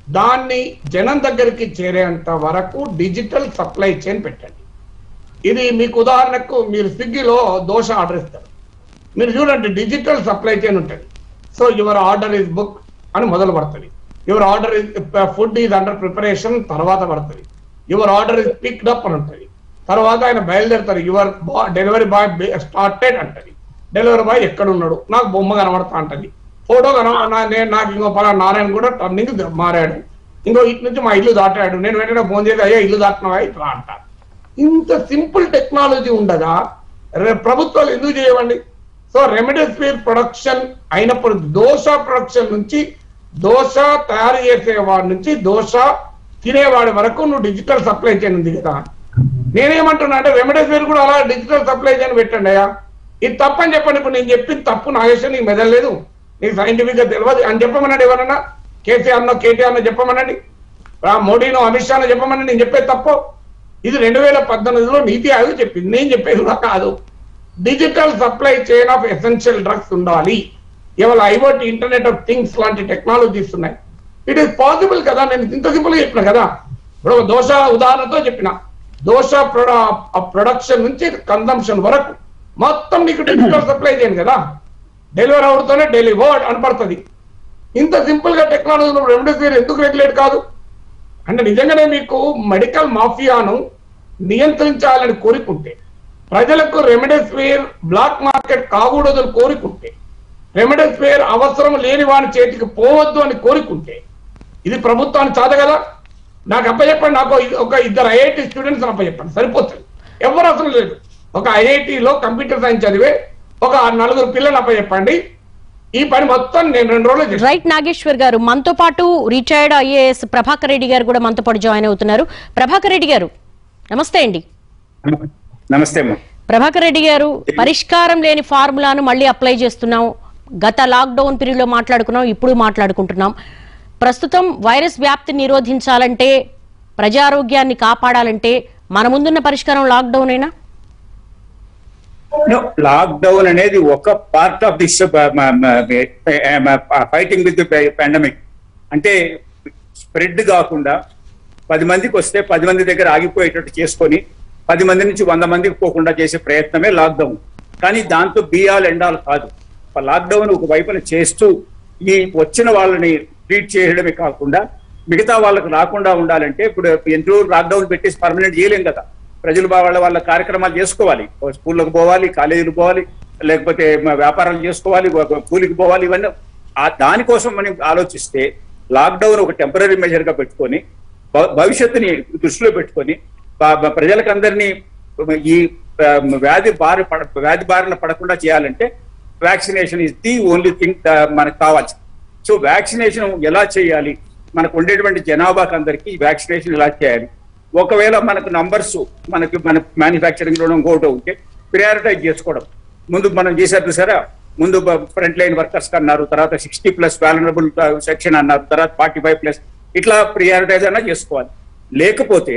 దాన్ని జనం దగ్గరికి చేరేంత వరకు డిజిటల్ సప్లై చైన్ పెట్టండి ఇది మీకు ఉదాహరణకు మీరు స్విగ్గీలో దోశ ఆర్డర్ ఇస్తారు మీరు చూడండి డిజిటల్ సప్లై చైన్ ఉంటుంది so your order is book అని మొదలు పడుతుంది your order is food is under preparation తర్వాత పడుతుంది your order is picked up అని ఉంటుంది తర్వాత ఆయన బయలుదేరుతారు యువర్ డెలివరీ బాయ్ స్టార్టెడ్ అంటది డెలివరీ బాయ్ ఎక్కడ ఉన్నాడు నాకు బొమ్మ కనబడతా అంటది ఫోటో కన నా- నేను నాకు ఇంకో పలా నారాయణ కూడా టర్నింగ్ మారాడు ఇంకో ఇటు నుంచి మా ఇల్లు దాటాడు నేను వెంటనే ఫోన్ చేసి అయ్యా ఇల్లు దాటినవా ఇట్లా అంటారు ఇంత సింపుల్ టెక్నాలజీ ఉండగా రే- ప్రభుత్వాలు ఎందుకు చేయవండి సో రెమెడీస్వీర్ ప్రొడక్షన్ అయినప్పుడు దోశ ప్రొడక్షన్ నుంచి దోశ తయారు చేసేవాడి నుంచి దోశ తినేవాడి వరకు నువ్వు డిజిటల్ సప్లై చైన్ ఉంది కదా నేనేమంటున్నా అంటే రెమెడీస్వీర్ కూడా అలా డిజిటల్ సప్లై చైన్ పెట్టండి అయ్యా ఇది తప్పని చెప్పండి ఇప్పుడు నేను చెప్పింది తప్పు నాగేశ్వర నీకు మెదలేదు నీకు సైంటిఫిక్ గా తెలియదు అని చెప్పమనండి ఎవరన్నా కేసీఆర్ నో కేటీఆర్ నో చెప్పమనండి ఆ మోడీనో అమిత్ షానో చెప్పమని నేను చెప్పేది తప్పు ఇది రెండు వేల పద్దెనిమిదిలో నీతి ఆయోగ్ చెప్పింది నేను చెప్పేది కూడా కాదు digital supply chain of essential drugs ఉండాలి ఇవాళ ఐఓటి ఇంటర్నెట్ ఆఫ్ థింగ్స్ లాంటి టెక్నాలజీస్ ఉన్నాయి ఇట్ ఈస్ పాసిబుల్ కదా నేను ఇంత సింపుల్ గా చెప్పిన కదా ఇప్పుడు ఒక దోశ ఉదాహరణతో చెప్పిన దోశ ప్రొడక్షన్ నుంచి కన్సంప్షన్ వరకు మొత్తం నీకు డిజిటల్ సప్లై చేయను కదా డెలివరీ అవుతూనే డెలివర్డ్ అని పడుతుంది ఇంత సింపుల్ గా టెక్నాలజీ రెమెడీసివిర్ ఎందుకు రెగ్యులేట్ కాదు అంటే నిజంగానే మీకు మెడికల్ మాఫియాను నియంత్రించాలని కోరుకుంటే ప్రజలకు రెమెడీసివిర్ బ్లాక్ మార్కెట్ కాకూడదని కోరుకుంటే రెమెడీసివిర్ అవసరం లేని వాని చేతికి పోవద్దు అని కోరుకుంటే ఇది ప్రభుత్వానికి చాద కదా నాకు అప్పచెప్పండి నాకు ఇ- ఒక ఇద్దరు ఐఐటి స్టూడెంట్స్ అప్పచెప్పండి సరిపోతుంది ఎవరు అవసరం లేదు ఒక ఐఐటిలో కంప్యూటర్ సైన్స్ చదివే ఒక నలుగురు పిల్లలు అప్పచెప్పండి ఈ పని మొత్తం నేను రెండు రోజులు చేస్తాను రైట్ నాగేశ్వర్ గారు మనతో పాటు రిటైర్డ్ ఐఏఎస్ ప్రభాకర్ రెడ్డి గారు కూడా మనతో పాటు జాయిన్ అవుతున్నారు ప్రభాకర్ రెడ్డి గారు నమస్తే అండి నమస్తే అమ్మా ప్రభాకర్ రెడ్డి గారు పరిష్కారం లేని ఫార్ములాను మళ్ళీ అప్లై చేస్తున్నాం గత లాక్డౌన్ పీరియడ్ లో మాట్లాడుకున్నాం ఇప్పుడు మాట్లాడుకుంటున్నాం ప్రస్తుతం వైరస్ వ్యాప్తి నిరోధించాలంటే ప్రజారోగ్యాన్ని కాపాడాలంటే మన ముందున్న పరిష్కారం లాక్డౌన్ అయినా లాక్డౌన్ అనేది ఒక part of this fighting with pandemic అంటే స్ప్రెడ్ కాకుండా పది మందికి వస్తే పది మంది దగ్గర ఆగిపోయేటట్టు చేసుకొని పది మంది నుంచి వంద మందికి పోకుండా చేసే ప్రయత్నమే లాక్డౌన్ కానీ దాంతో బియాల్ ఎండాలు కాదు లాక్డౌన్ ఒక వైపున చేస్తూ ఈ వచ్చిన వాళ్ళని ట్రీట్ చేయడమే కాకుండా మిగతా వాళ్ళకి రాకుండా ఉండాలంటే ఇప్పుడు ఎంతో లాక్డౌన్ పెట్టేసి పర్మనెంట్ చేయలేం కదా ప్రజలు బా- వాళ్ళ వాళ్ళ కార్యక్రమాలు చేసుకోవాలి ఓ స్కూళ్ళకు పోవాలి కాలేజీలు పోవాలి లేకపోతే మ- వ్యాపారాలు చేసుకోవాలి ఒక కూలికి పోవాలి ఇవన్నీ ఆ దానికోసం మనం ఆలోచిస్తే లాక్డౌన్ ఒక టెంపరీ మెజర్ గా పెట్టుకొని భ- భవిష్యత్తుని దృష్టిలో పెట్టుకొని బ- బ- ప్రజలకందరినీ ఈ ఆ, వ్యాధి బారి పడ వ్యాధి బారిన పడకుండా చేయాలంటే vaccination is the only thing మనకు కావాలి సో వ్యాక్సినేషన్ ఎలా చేయాలి మనకు ఉండేటువంటి జనాభాకి అందరికీ వ్యాక్సినేషన్ ఎలా చేయాలి ఒకవేళ మనకు నంబర్స్ మనకి మన మ్యానుఫ్యాక్చరింగ్ లో ఇంకోటి ఉంటే ప్రియారిటైజ్ చేసుకోవడం ముందు మనం చేశారు చూసారా ముందు ఫ్రంట్ లైన్ వర్కర్స్ అన్నారు తర్వాత సిక్స్టీ ప్లస్ వాలనరబుల్ సెక్షన్ అన్నారు తర్వాత ఫార్టీ ఫైవ్ ప్లస్ ఇట్లా ప్రియారిటైజ్ అన్నా చేసుకోవాలి లేకపోతే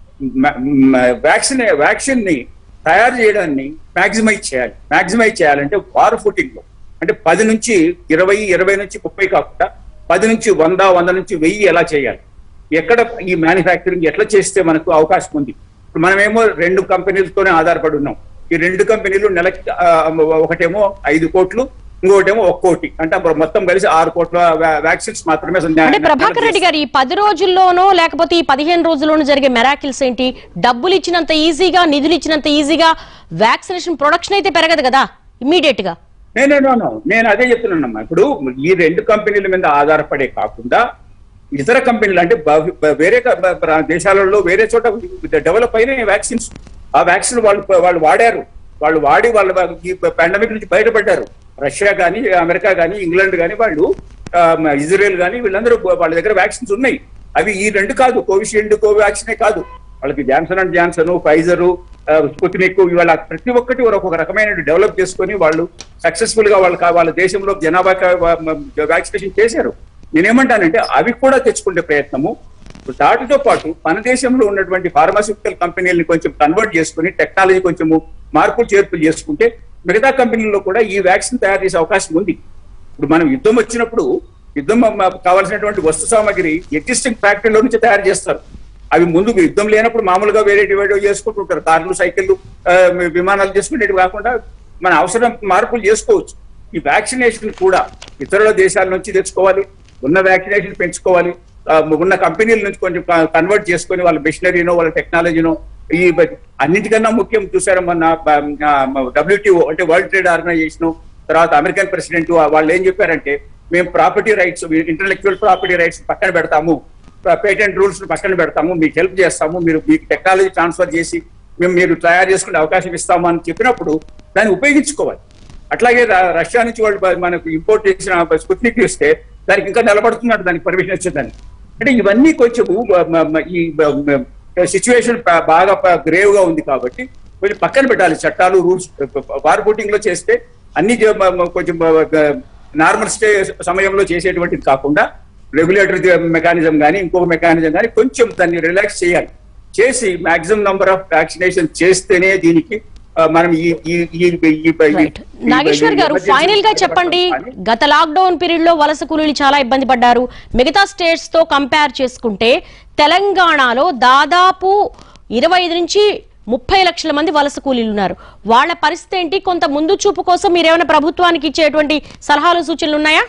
వ్యాక్సిన్ వ్యాక్సిన్ ని తయారు చేయడాన్ని మాక్సిమైజ్ చేయాలి మాక్సిమైజ్ చేయాలంటే వార్ ఫుటింగ్ లో అంటే పది నుంచి ఇరవై ఇరవై నుంచి ముప్పై కాకుండా పది నుంచి వంద వంద నుంచి వెయ్యి ఎలా చేయాలి ఎక్కడ ఈ మ్యానుఫ్యాక్చరింగ్ ఎట్లా చేస్తే మనకు అవకాశం ఉంది ఇప్పుడు మనమేమో రెండు కంపెనీలతోనే ఆధారపడి ఉన్నాం ఈ రెండు కంపెనీలు నెలకి ఆ, ఒకటేమో ఐదు కోట్లు ఇంకోటేమో ఒక కోటి అంటే అప్పుడు మొత్తం కలిసి ఆరు కోట్ల వ్యాక్సిన్స్ మాత్రమే అంటే ప్రభాకర్ రెడ్డి గారు ఈ పది రోజుల్లోనో లేకపోతే ఈ పదిహేను రోజుల్లోనూ జరిగే మెరాకిల్స్ ఏంటి డబ్బులు ఇచ్చినంత ఈజీగా నిధులు ఇచ్చినంత ఈజీగా వ్యాక్సినేషన్ ప్రొడక్షన్ అయితే పెరగదు కదా ఇమ్మీడియట్ గా నేను నేను అదే చెప్తున్నానమ్మా ఇప్పుడు ఈ రెండు కంపెనీల మీద ఆధారపడే కాకుండా ఇతర కంపెనీలు అంటే బ- బ- వేరే క- బ- ప్ర- దేశాలలో వేరే చోట డెవలప్ అయిన వ్యాక్సిన్స్ ఆ వ్యాక్సిన్ వాళ్ళు వాళ్ళు వాడారు వాళ్ళు వాడి వాళ్ళ ఈ పాండమిక్ నుంచి బయటపడ్డారు రష్యా కానీ అమెరికా కానీ ఇంగ్లాండ్ కానీ వాళ్ళు ఆ, మ- ఇజ్రాయెల్ కానీ వీళ్ళందరూ వాళ్ళ దగ్గర వ్యాక్సిన్స్ ఉన్నాయి అవి ఈ రెండు కాదు కోవిషీల్డ్ కోవాక్సినే కాదు వాళ్ళకి Johnson and Johnson Pfizer Sputnik ఇవాళ ప్రతి ఒక్కటి ఒక రకమైన డెవలప్ చేసుకొని వాళ్ళు సక్సెస్ఫుల్ గా వాళ్ళ వాళ్ళ దేశంలో జనాభా వ్యాక్సినేషన్ చేశారు నేనేమంటానంటే అవి కూడా తెచ్చుకునే ప్రయత్నము దాటితో పాటు మన దేశంలో ఉన్నటువంటి ఫార్మాస్యూటికల్ కంపెనీలను కొంచెం కన్వర్ట్ చేసుకుని టెక్నాలజీ కొంచెము మార్పులు చేర్పులు చేసుకుంటే మిగతా కంపెనీల్లో కూడా ఈ వ్యాక్సిన్ తయారు చేసే అవకాశం ఉంది ఇప్పుడు మనం యుద్ధం వచ్చినప్పుడు యుద్ధం మ- మ- కావాల్సినటువంటి వస్తు సామాగ్రి ఎగ్జిస్టింగ్ ఫ్యాక్టరీలో నుంచి తయారు చేస్తారు అవి ముందు యుద్ధం లేనప్పుడు మామూలుగా వేరే డివైడ్ చేసుకుంటుంటారు కార్లు సైకిళ్ళు ఆ, విమానాలు చేసుకునేవి కాకుండా మన అవసరం మార్పులు చేసుకోవచ్చు ఈ వ్యాక్సినేషన్ కూడా ఇతరుల దేశాల నుంచి తెచ్చుకోవాలి ఉన్న వ్యాక్సినేషన్ పెంచుకోవాలి ఆ, ఉన్న కంపెనీల నుంచి కొంచెం కన్వర్ట్ చేసుకొని వాళ్ళ మిషనరీనో వాళ్ళ టెక్నాలజీనో ఈ బ- అన్నిటికన్నా ముఖ్యం చూసారా మొన్న డబ్ల్యూటీఓ అంటే వరల్డ్ ట్రేడ్ ఆర్గనైజేషన్ తర్వాత అమెరికన్ ప్రెసిడెంట్ వాళ్ళు ఏం చెప్పారంటే మేము property rights intellectual property rights పక్కన పెడతాము పేటెంట్ రూల్స్ పక్కన పెడతాము మీకు హెల్ప్ చేస్తాము మీరు మీకు టెక్నాలజీ ట్రాన్స్ఫర్ చేసి మేము మీరు తయారు చేసుకునే అవకాశం ఇస్తాము అని చెప్పినప్పుడు దాన్ని ఉపయోగించుకోవాలి అట్లాగే ర- రష్యా నుంచి వాళ్ళు బ- మనకు ఇంపోర్ట్ చేసిన స్పుత్నిక్ ఇస్తే దానికి ఇంకా నిలబడుతున్నాడు దానికి పర్మిషన్ వచ్చేదాన్ని అంటే ఇవన్నీ కొంచెం ఈ సిచ్యువేషన్ బాగా గ్రేవ్ గా ఉంది కాబట్టి కొంచెం పక్కన పెట్టాలి చట్టాలు రూల్స్ వార్ బోటింగ్ లో చేస్తే అన్ని జ- మ- మ- కొంచెం నార్మల్ స్టే సమయంలో చేసేటువంటిది కాకుండా రెగ్యులేటరీ మెకానిజం కానీ ఇంకొక మెకానిజం కానీ కొంచెం దాన్ని రిలాక్స్ చేయాలి చేసి మాక్సిమం నంబర్ ఆఫ్ వ్యాక్సినేషన్ చేస్తేనే దీనికి ఆ, మనం ఈ ఈ ఈ ఈ- ఈ- రైట్ ఈ- నాగేశ్వర్ గారు emergency ఫైనల్ గా చెప్పండి కానీ గత లాక్డౌన్ పీరియడ్ లో వలస కూలీలు చాలా ఇబ్బంది పడ్డారు మిగతా స్టేట్స్ తో కంపేర్ చేసుకుంటే తెలంగాణలో దాదాపు ఇరవై ఐదు నుంచి ముప్పై లక్షల మంది వలస కూలీలు ఉన్నారు వాళ్ళ పరిస్థితి ఏంటి కొంత ముందు చూపు కోసం మీరేమైనా ప్రభుత్వానికి ఇచ్చేటువంటి సలహాలు సూచనలు ఉన్నాయా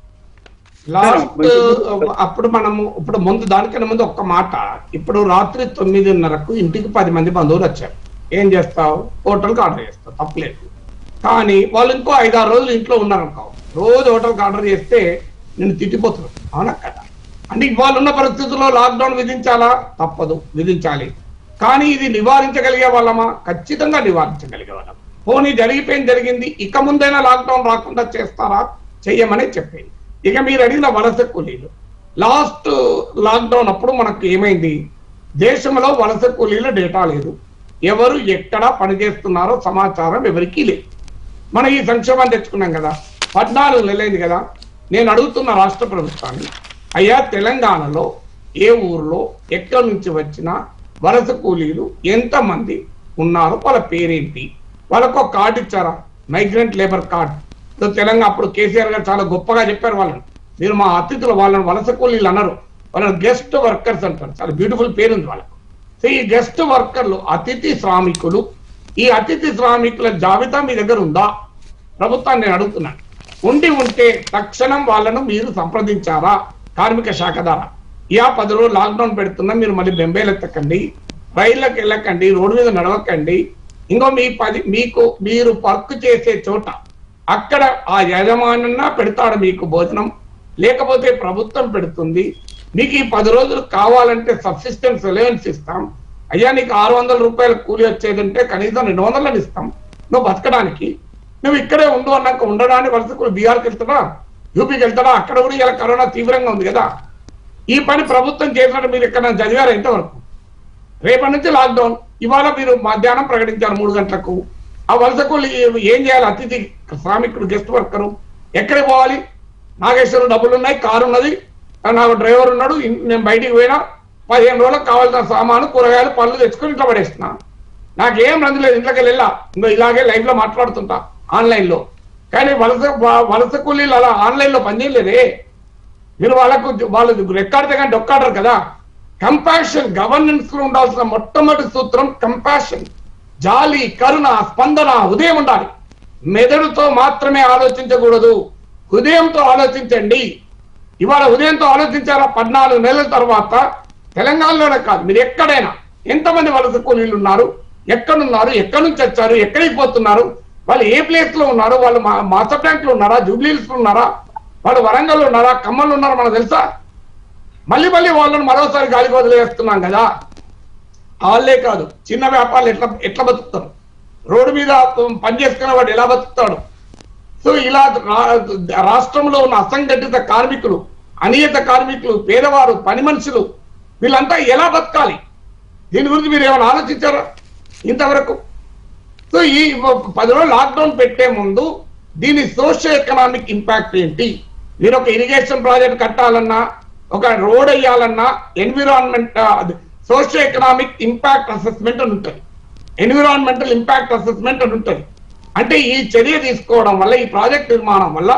లాస్ట్ అప్పుడు మనము ఇప్పుడు ముందు దానికన్నా ముందు ఒక్క మాట ఇప్పుడు రాత్రి తొమ్మిదిన్నరకు ఇంటికి పది మంది బంధువులు వచ్చారు ఏం చేస్తావు హోటల్కి ఆర్డర్ చేస్తావు తప్పలేదు కానీ వాళ్ళు ఇంకో ఐదారు రోజులు ఇంట్లో ఉన్నారనుకో రోజు హోటల్కి ఆర్డర్ చేస్తే నేను తిట్టిపోతున్నారు అవునా కదా అంటే ఇవాళ ఉన్న పరిస్థితుల్లో లాక్డౌన్ విధించాలా తప్పదు విధించాలి కానీ ఇది నివారించగలిగే వాళ్ళమా ఖచ్చితంగా నివారించగలిగే వాళ్ళం పోనీ జరిగిపోయింది జరిగింది ఇక ముందైనా లాక్డౌన్ రాకుండా చేస్తారా చెయ్యమని చెప్పింది ఇక మీరు అడిగిన వలస కూలీలు లాస్ట్ లాక్డౌన్ అప్పుడు మనకు ఏమైంది దేశంలో వలస కూలీల డేటా లేదు ఎవరు ఎక్కడ పనిచేస్తున్నారో సమాచారం ఎవరికీ లేదు మనం ఈ సంక్షేమాన్ని తెచ్చుకున్నాం కదా పద్నాలుగు నెలలైంది కదా నేను అడుగుతున్న రాష్ట్ర ప్రభుత్వాన్ని అయ్యా తెలంగాణలో ఏ ఊర్లో ఎక్కడి నుంచి వచ్చిన వలస కూలీలు ఎంతమంది ఉన్నారు వాళ్ళ పేరేంటి వాళ్ళకు ఒక కార్డు ఇచ్చారా migrant labour card so Telangana అప్పుడు కేసీఆర్ గారు చాలా గొప్పగా చెప్పారు వాళ్ళని మీరు మా అతిథులు వాళ్ళని వలస కూలీలు అన్నారు వాళ్ళని గెస్ట్ వర్కర్స్ అంటారు చాలా బ్యూటిఫుల్ పేరు ఉంది వాళ్ళకు సో ఈ గెస్ట్ వర్కర్లు అతిథి శ్రామికులు ఈ అతిథి శ్రామికుల జాబితా మీ దగ్గర ఉందా ప్రభుత్వాన్ని నేను అడుగుతున్నాను ఉండి ఉంటే తక్షణం వాళ్ళను మీరు సంప్రదించారా కార్మిక శాఖ ద్వారా యా పది రోజులు లాక్డౌన్ పెడుతున్నా మీరు మళ్ళీ బెంబేలు ఎత్తకండి రైళ్ళకి వెళ్ళకండి రోడ్డు మీద నడవకండి ఇంకో మీ పది మీకు మీరు వర్క్ చేసే చోట అక్కడ ఆ యజమానన్నా పెడతాడు మీకు భోజనం లేకపోతే ప్రభుత్వం పెడుతుంది మీకు ఈ పది రోజులు కావాలంటే సబ్సిస్టెన్స్ అలవెన్స్ ఇస్తాం అయ్యా నీకు ఆరు వందల రూపాయల కూలి వచ్చేదంటే కనీసం రెండు వందలను ఇస్తాం నువ్వు బతకడానికి నువ్వు ఇక్కడే ఉండు అన్నాక ఉండడానికి వలస బీహార్కి వెళ్తాడా యూపీకి వెళ్తాడా అక్కడ కూడా ఇలా కరోనా తీవ్రంగా ఉంది కదా ఈ పని ప్రభుత్వం చేసినట్టు మీరు ఇక్కడ చదివారు ఎంతవరకు రేపటి నుంచి లాక్డౌన్ ఇవాళ మీరు మధ్యాహ్నం ప్రకటించారు మూడు గంటలకు ఆ వలస కూలి ఏం చేయాలి అతిథి శ్రామికుడు గెస్ట్ వర్కరు ఎక్కడికి పోవాలి నాగేశ్వరం డబ్బులు ఉన్నాయి కారు ఉన్నది నాకు డ్రైవర్ ఉన్నాడు ఇన్- నేను బయటికి పోయినా పదిహేను రోజులకు కావాల్సిన సామాను కూరగాయలు పళ్ళు తెచ్చుకొని ఇంట్లో పడేస్తున్నా నాకేం రంది లేదు ఇంట్లోకి వెళ్ళా ఇంకో ఇలాగే లైవ్ లో మాట్లాడుతుంటా ఆన్లైన్ లో కానీ వలస వా- వలస కూలీలు అలా ఆన్లైన్ లో పనిచేయలేదే మీరు వాళ్ళకు వాళ్ళు రెక్కాడితే కానీ డొక్కాడరు కదా కంపాషన్ గవర్నెన్స్ లో ఉండాల్సిన మొట్టమొదటి సూత్రం కంపాషన్ జాలి కరుణ స్పందన ఉదయం ఉండాలి మెదడుతో మాత్రమే ఆలోచించకూడదు హృదయంతో ఆలోచించండి ఇవాళ ఉదయంతో ఆలోచించారా పద్నాలుగు నెలల తర్వాత తెలంగాణలోనే కాదు మీరు ఎక్కడైనా ఎంతమంది వలస కూలీలు ఉన్నారు ఎక్కడున్నారు ఎక్కడి నుంచి వచ్చారు ఎక్కడికి పోతున్నారు వాళ్ళు ఏ ప్లేస్ లో ఉన్నారు వాళ్ళు మా మాస్టర్ బ్యాంక్ లో ఉన్నారా జూబ్లీస్ లో ఉన్నారా వాళ్ళు వరంగల్ లో ఉన్నారా ఖమ్మంలో ఉన్నారా మనకు తెలుసా మళ్ళీ మళ్ళీ వాళ్ళని మరోసారి గాలికి వదిలేస్తున్నాం కదా వాళ్ళే కాదు చిన్న వ్యాపారాలు ఎట్లా ఎట్లా బతుకుతారు రోడ్డు మీద పని చేసుకునే వాడు ఎలా బతుకుతాడు సో ఇలా రా- రాష్ట్రంలో ఉన్న అసంఘటిత కార్మికులు అనియత కార్మికులు పేదవారు పని మనుషులు వీళ్ళంతా ఎలా బతకాలి దీని గురించి మీరు ఏమైనా ఆలోచించారా ఇంతవరకు సో ఈ పది రోజులు లాక్డౌన్ పెట్టే ముందు దీని సోషియో ఎకనామిక్ ఇంపాక్ట్ ఏంటి మీరు ఒక ఇరిగేషన్ ప్రాజెక్ట్ కట్టాలన్నా ఒక రోడ్ వేయాలన్నా environment socio economic impact assessment అని ఉంటుంది ఎన్విరాన్మెంటల్ ఇంపాక్ట్ అసెస్మెంట్ అని ఉంటుంది అంటే ఈ చర్య తీసుకోవడం వల్ల ఈ ప్రాజెక్ట్ నిర్మాణం వల్ల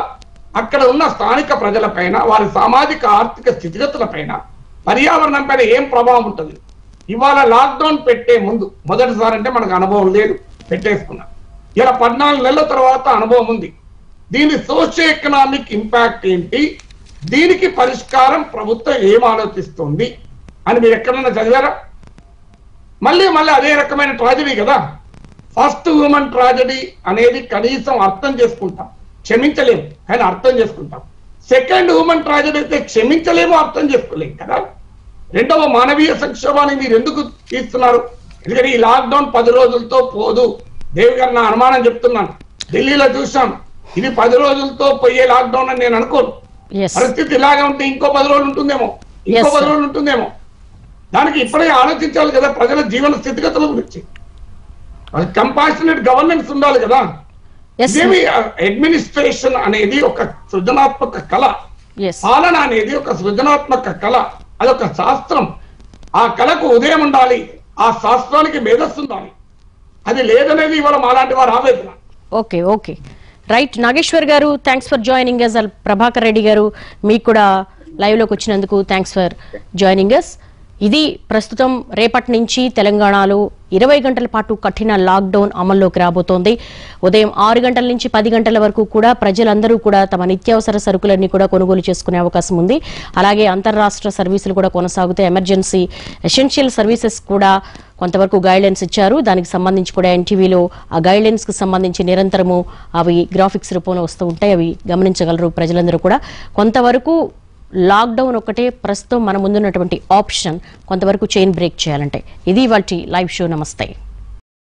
అక్కడ ఉన్న స్థానిక ప్రజలపైన వారి సామాజిక ఆర్థిక స్థితిగతులపైన పర్యావరణం పైన ఏం ప్రభావం ఉంటుంది ఇవాళ లాక్డౌన్ పెట్టే ముందు మొదటిసారి అంటే మనకు అనుభవం లేదు పెట్టేసుకున్నాం ఇలా పద్నాలుగు నెలల తర్వాత అనుభవం ఉంది దీని సోషియో ఎకనామిక్ ఇంపాక్ట్ ఏంటి దీనికి పరిష్కారం ప్రభుత్వం ఏం ఆలోచిస్తుంది అని మీరు ఎక్కడన్నా చదివారా మళ్ళీ మళ్ళీ అదే రకమైన ట్రాజడీ కదా ఫస్ట్ హ్యూమన్ ట్రాజడీ అనేది కనీసం అర్థం చేసుకుంటాం క్షమించలేము కానీ అర్థం చేసుకుంటాం సెకండ్ హ్యూమన్ ట్రాజడీ అయితే క్షమించలేము అర్థం చేసుకోలేము కదా రెండవ మానవీయ సంక్షోభాన్ని మీరు ఎందుకు తీస్తున్నారు ఎందుకంటే ఈ లాక్డౌన్ పది రోజులతో పోదు దేవి గారు నా అనుమానం చెప్తున్నాను ఢిల్లీలో చూసాం ఇది పది రోజులతో పోయే లాక్డౌన్ అని నేను అనుకోను ఎస్ పరిస్థితి ఇలాగే ఉంటే ఇంకో పది రోజులు ఉంటుందేమో ఇంకో Yes, పది sir. రోజులు ఉంటుందేమో దానికి ఇప్పుడే ఆలోచించాలి కదా ప్రజల జీవన స్థితిగతుల గురించి కంపాషనెట్ గవర్నెన్స్ ఉండాలి కదా ఎస్ ఇదేమి అడ్మినిస్ట్రేషన్ అనేది ఒక సృజనాత్మక కళ ఎస్ పాలన అనేది ఒక సృజనాత్మక కళ అదొక శాస్త్రం ఆ కళకు ఉదయం ఉండాలి ఆ శాస్త్రానికి మేధస్సు ఉండాలి అది లేదనేది ఇవాళ మాలాంటి వారు ఆవేదన ఓకే ఓకే రైట్ నాగేశ్వర్ గారు thanks for joining us Prabhakar Reddy గారు మీకు కూడా లైవ్ లోకి వచ్చినందుకు థ్యాంక్స్ ఫర్ జాయినింగ్ అస్ ఇది ప్రస్తుతం రేపటి నుంచి తెలంగాణలో ఇరవై గంటల పాటు కఠిన లాక్డౌన్ అమల్లోకి రాబోతోంది ఉదయం ఆరు గంటల నుంచి పది గంటల వరకు కూడా ప్రజలందరూ కూడా తమ నిత్యావసర సరుకులన్నీ కూడా కొనుగోలు చేసుకునే అవకాశం ఉంది అలాగే అంతర్రాష్ట్ర సర్వీసులు కూడా కొనసాగుతాయి ఎమర్జెన్సీ ఎసెన్షియల్ సర్వీసెస్ కూడా కొంతవరకు గైడ్లైన్స్ ఇచ్చారు దానికి సంబంధించి కూడా ఎన్టీవీలో ఆ గైడ్లైన్స్ కి సంబంధించి నిరంతరము అవి గ్రాఫిక్స్ రూపంలో వస్తూ ఉంటాయి అవి గమనించగలరు ప్రజలందరూ కూడా కొంతవరకు లాక్డౌన్ ఒకటే ప్రస్తుతం మన ముందున్నటువంటి ఆప్షన్ కొంతవరకు చైన్ బ్రేక్ చేయాలంటే ఇది వాటి లైవ్ షో నమస్తే